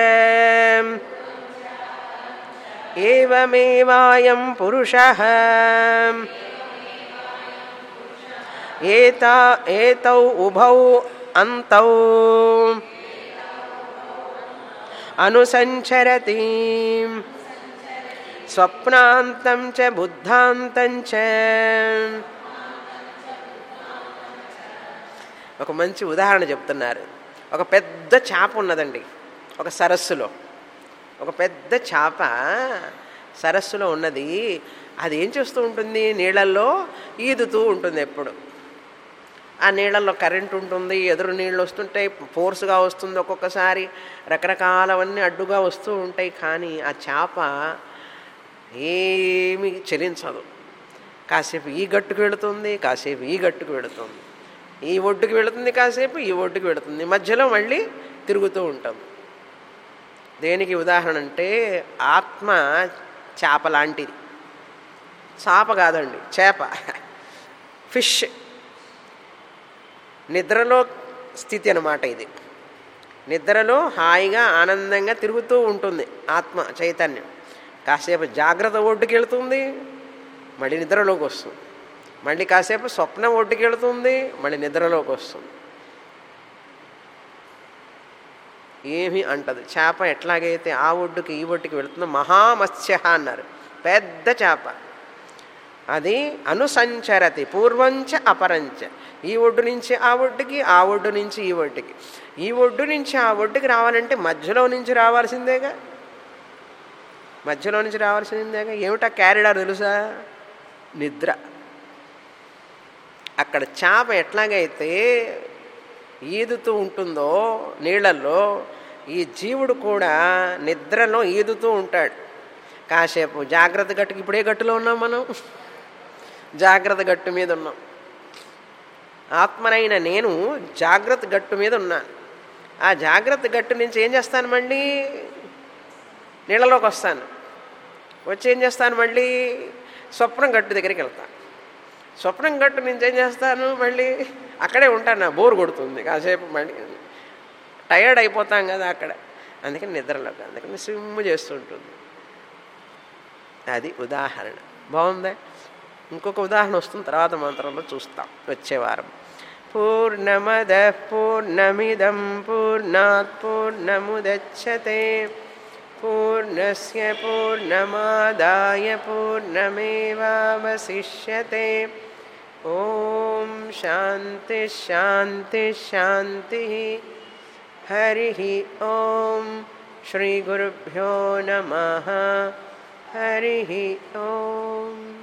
ఏవమేవాయం పురుషः ఏతా ఏతౌ ఉభౌ అంతౌ అనుసంచరతి స్వప్నాంతం చ బుద్ధాంతం చ ఒక మంచి ఉదాహరణ చెప్తున్నారు ఒక పెద్ద చేప ఉన్నదండి ఒక సరస్సులో ఒక పెద్ద చేప సరస్సులో ఉన్నది అది ఏం చేస్తూ ఉంటుంది నీళ్ళల్లో ఈదుతూ ఉంటుంది ఎప్పుడు ఆ నీళ్ళల్లో కరెంట్ ఉంటుంది ఎదురు నీళ్ళు వస్తుంటాయి ఫోర్స్గా వస్తుంది ఒక్కొక్కసారి రకరకాలవన్నీ అడ్డుగా వస్తూ ఉంటాయి కానీ ఆ చేప ఏమి చెలించదు కాసేపు ఈ గట్టుకు వెళుతుంది కాసేపు ఈ గట్టుకు వెళుతుంది ఈ ఒడ్డుకు వెళుతుంది కాసేపు ఈ ఒడ్డుకు వెళుతుంది మధ్యలో మళ్ళీ తిరుగుతూ ఉంటాం దేనికి ఉదాహరణ అంటే ఆత్మ చేప లాంటిది చేప కాదండి చేప ఫిష్ నిద్రలో స్థితి అనమాట ఇది నిద్రలో హాయిగా ఆనందంగా తిరుగుతూ ఉంటుంది ఆత్మ చైతన్యం కాసేపు జాగ్రత్త ఒడ్డుకి వెళుతుంది మళ్ళీ నిద్రలోకి వస్తుంది మళ్ళీ కాసేపు స్వప్నం ఒడ్డుకి వెళుతుంది మళ్ళీ నిద్రలోకి వస్తుంది ఏమి అంటది చేప ఎట్లాగైతే ఆ ఒడ్డుకి ఈ ఒడ్డుకి వెళుతుందో మహామత్స్య అన్నారు పెద్ద చేప అది అనుసంచరతి పూర్వంచ అపరంచ ఈ ఒడ్డు నుంచి ఆ ఒడ్డుకి ఆ ఒడ్డు నుంచి ఈ ఒడ్డుకి ఈ ఒడ్డు నుంచి ఆ ఒడ్డుకి రావాలంటే మధ్యలో నుంచి రావాల్సిందేగా మధ్యలో నుంచి రావాల్సిందేగా ఏమిటా క్యారిడార్ తెలుసా నిద్ర అక్కడ చేప ఎట్లాగైతే ఈదుతూ ఉంటుందో నీళ్ళల్లో ఈ జీవుడు కూడా నిద్రలో ఈదుతూ ఉంటాడు కాసేపు జాగ్రత్త గట్టుకి ఇప్పుడే గట్టులో ఉన్నాం మనం జాగ్రత్త గట్టు మీద ఉన్నాం ఆత్మనైన నేను జాగ్రత్త గట్టు మీద ఉన్నాను ఆ జాగ్రత్త గట్టు నుంచి ఏం చేస్తాను మళ్ళీ నీళ్ళలోకి వస్తాను వచ్చి ఏం చేస్తాను మళ్ళీ స్వప్నం గట్టు దగ్గరికి వెళ్తాను స్వప్నం గట్టు నుంచి ఏం చేస్తాను మళ్ళీ అక్కడే ఉంటాను నా బోర్ కొడుతుంది కాసేపు మళ్ళీ టయర్డ్ అయిపోతాం కదా అక్కడ అందుకని నిద్రలోకి అందుకని స్విమ్ చేస్తుంటుంది అది ఉదాహరణ బాగుందా ఇంకొక ఉదాహరణ వస్తుంది తర్వాత మంత్రంలో చూస్తాం వచ్చే వారం పూర్ణమద పూర్ణమిదం పూర్ణాత్ పూర్ణముదచ్చతే పూర్ణస్య పూర్ణమాదాయ పూర్ణమేవావశిష్యతే ఓం శాంతి శాంతి శాంతి హరి ఓం శ్రీ గురుభ్యో నమ హరి ఓం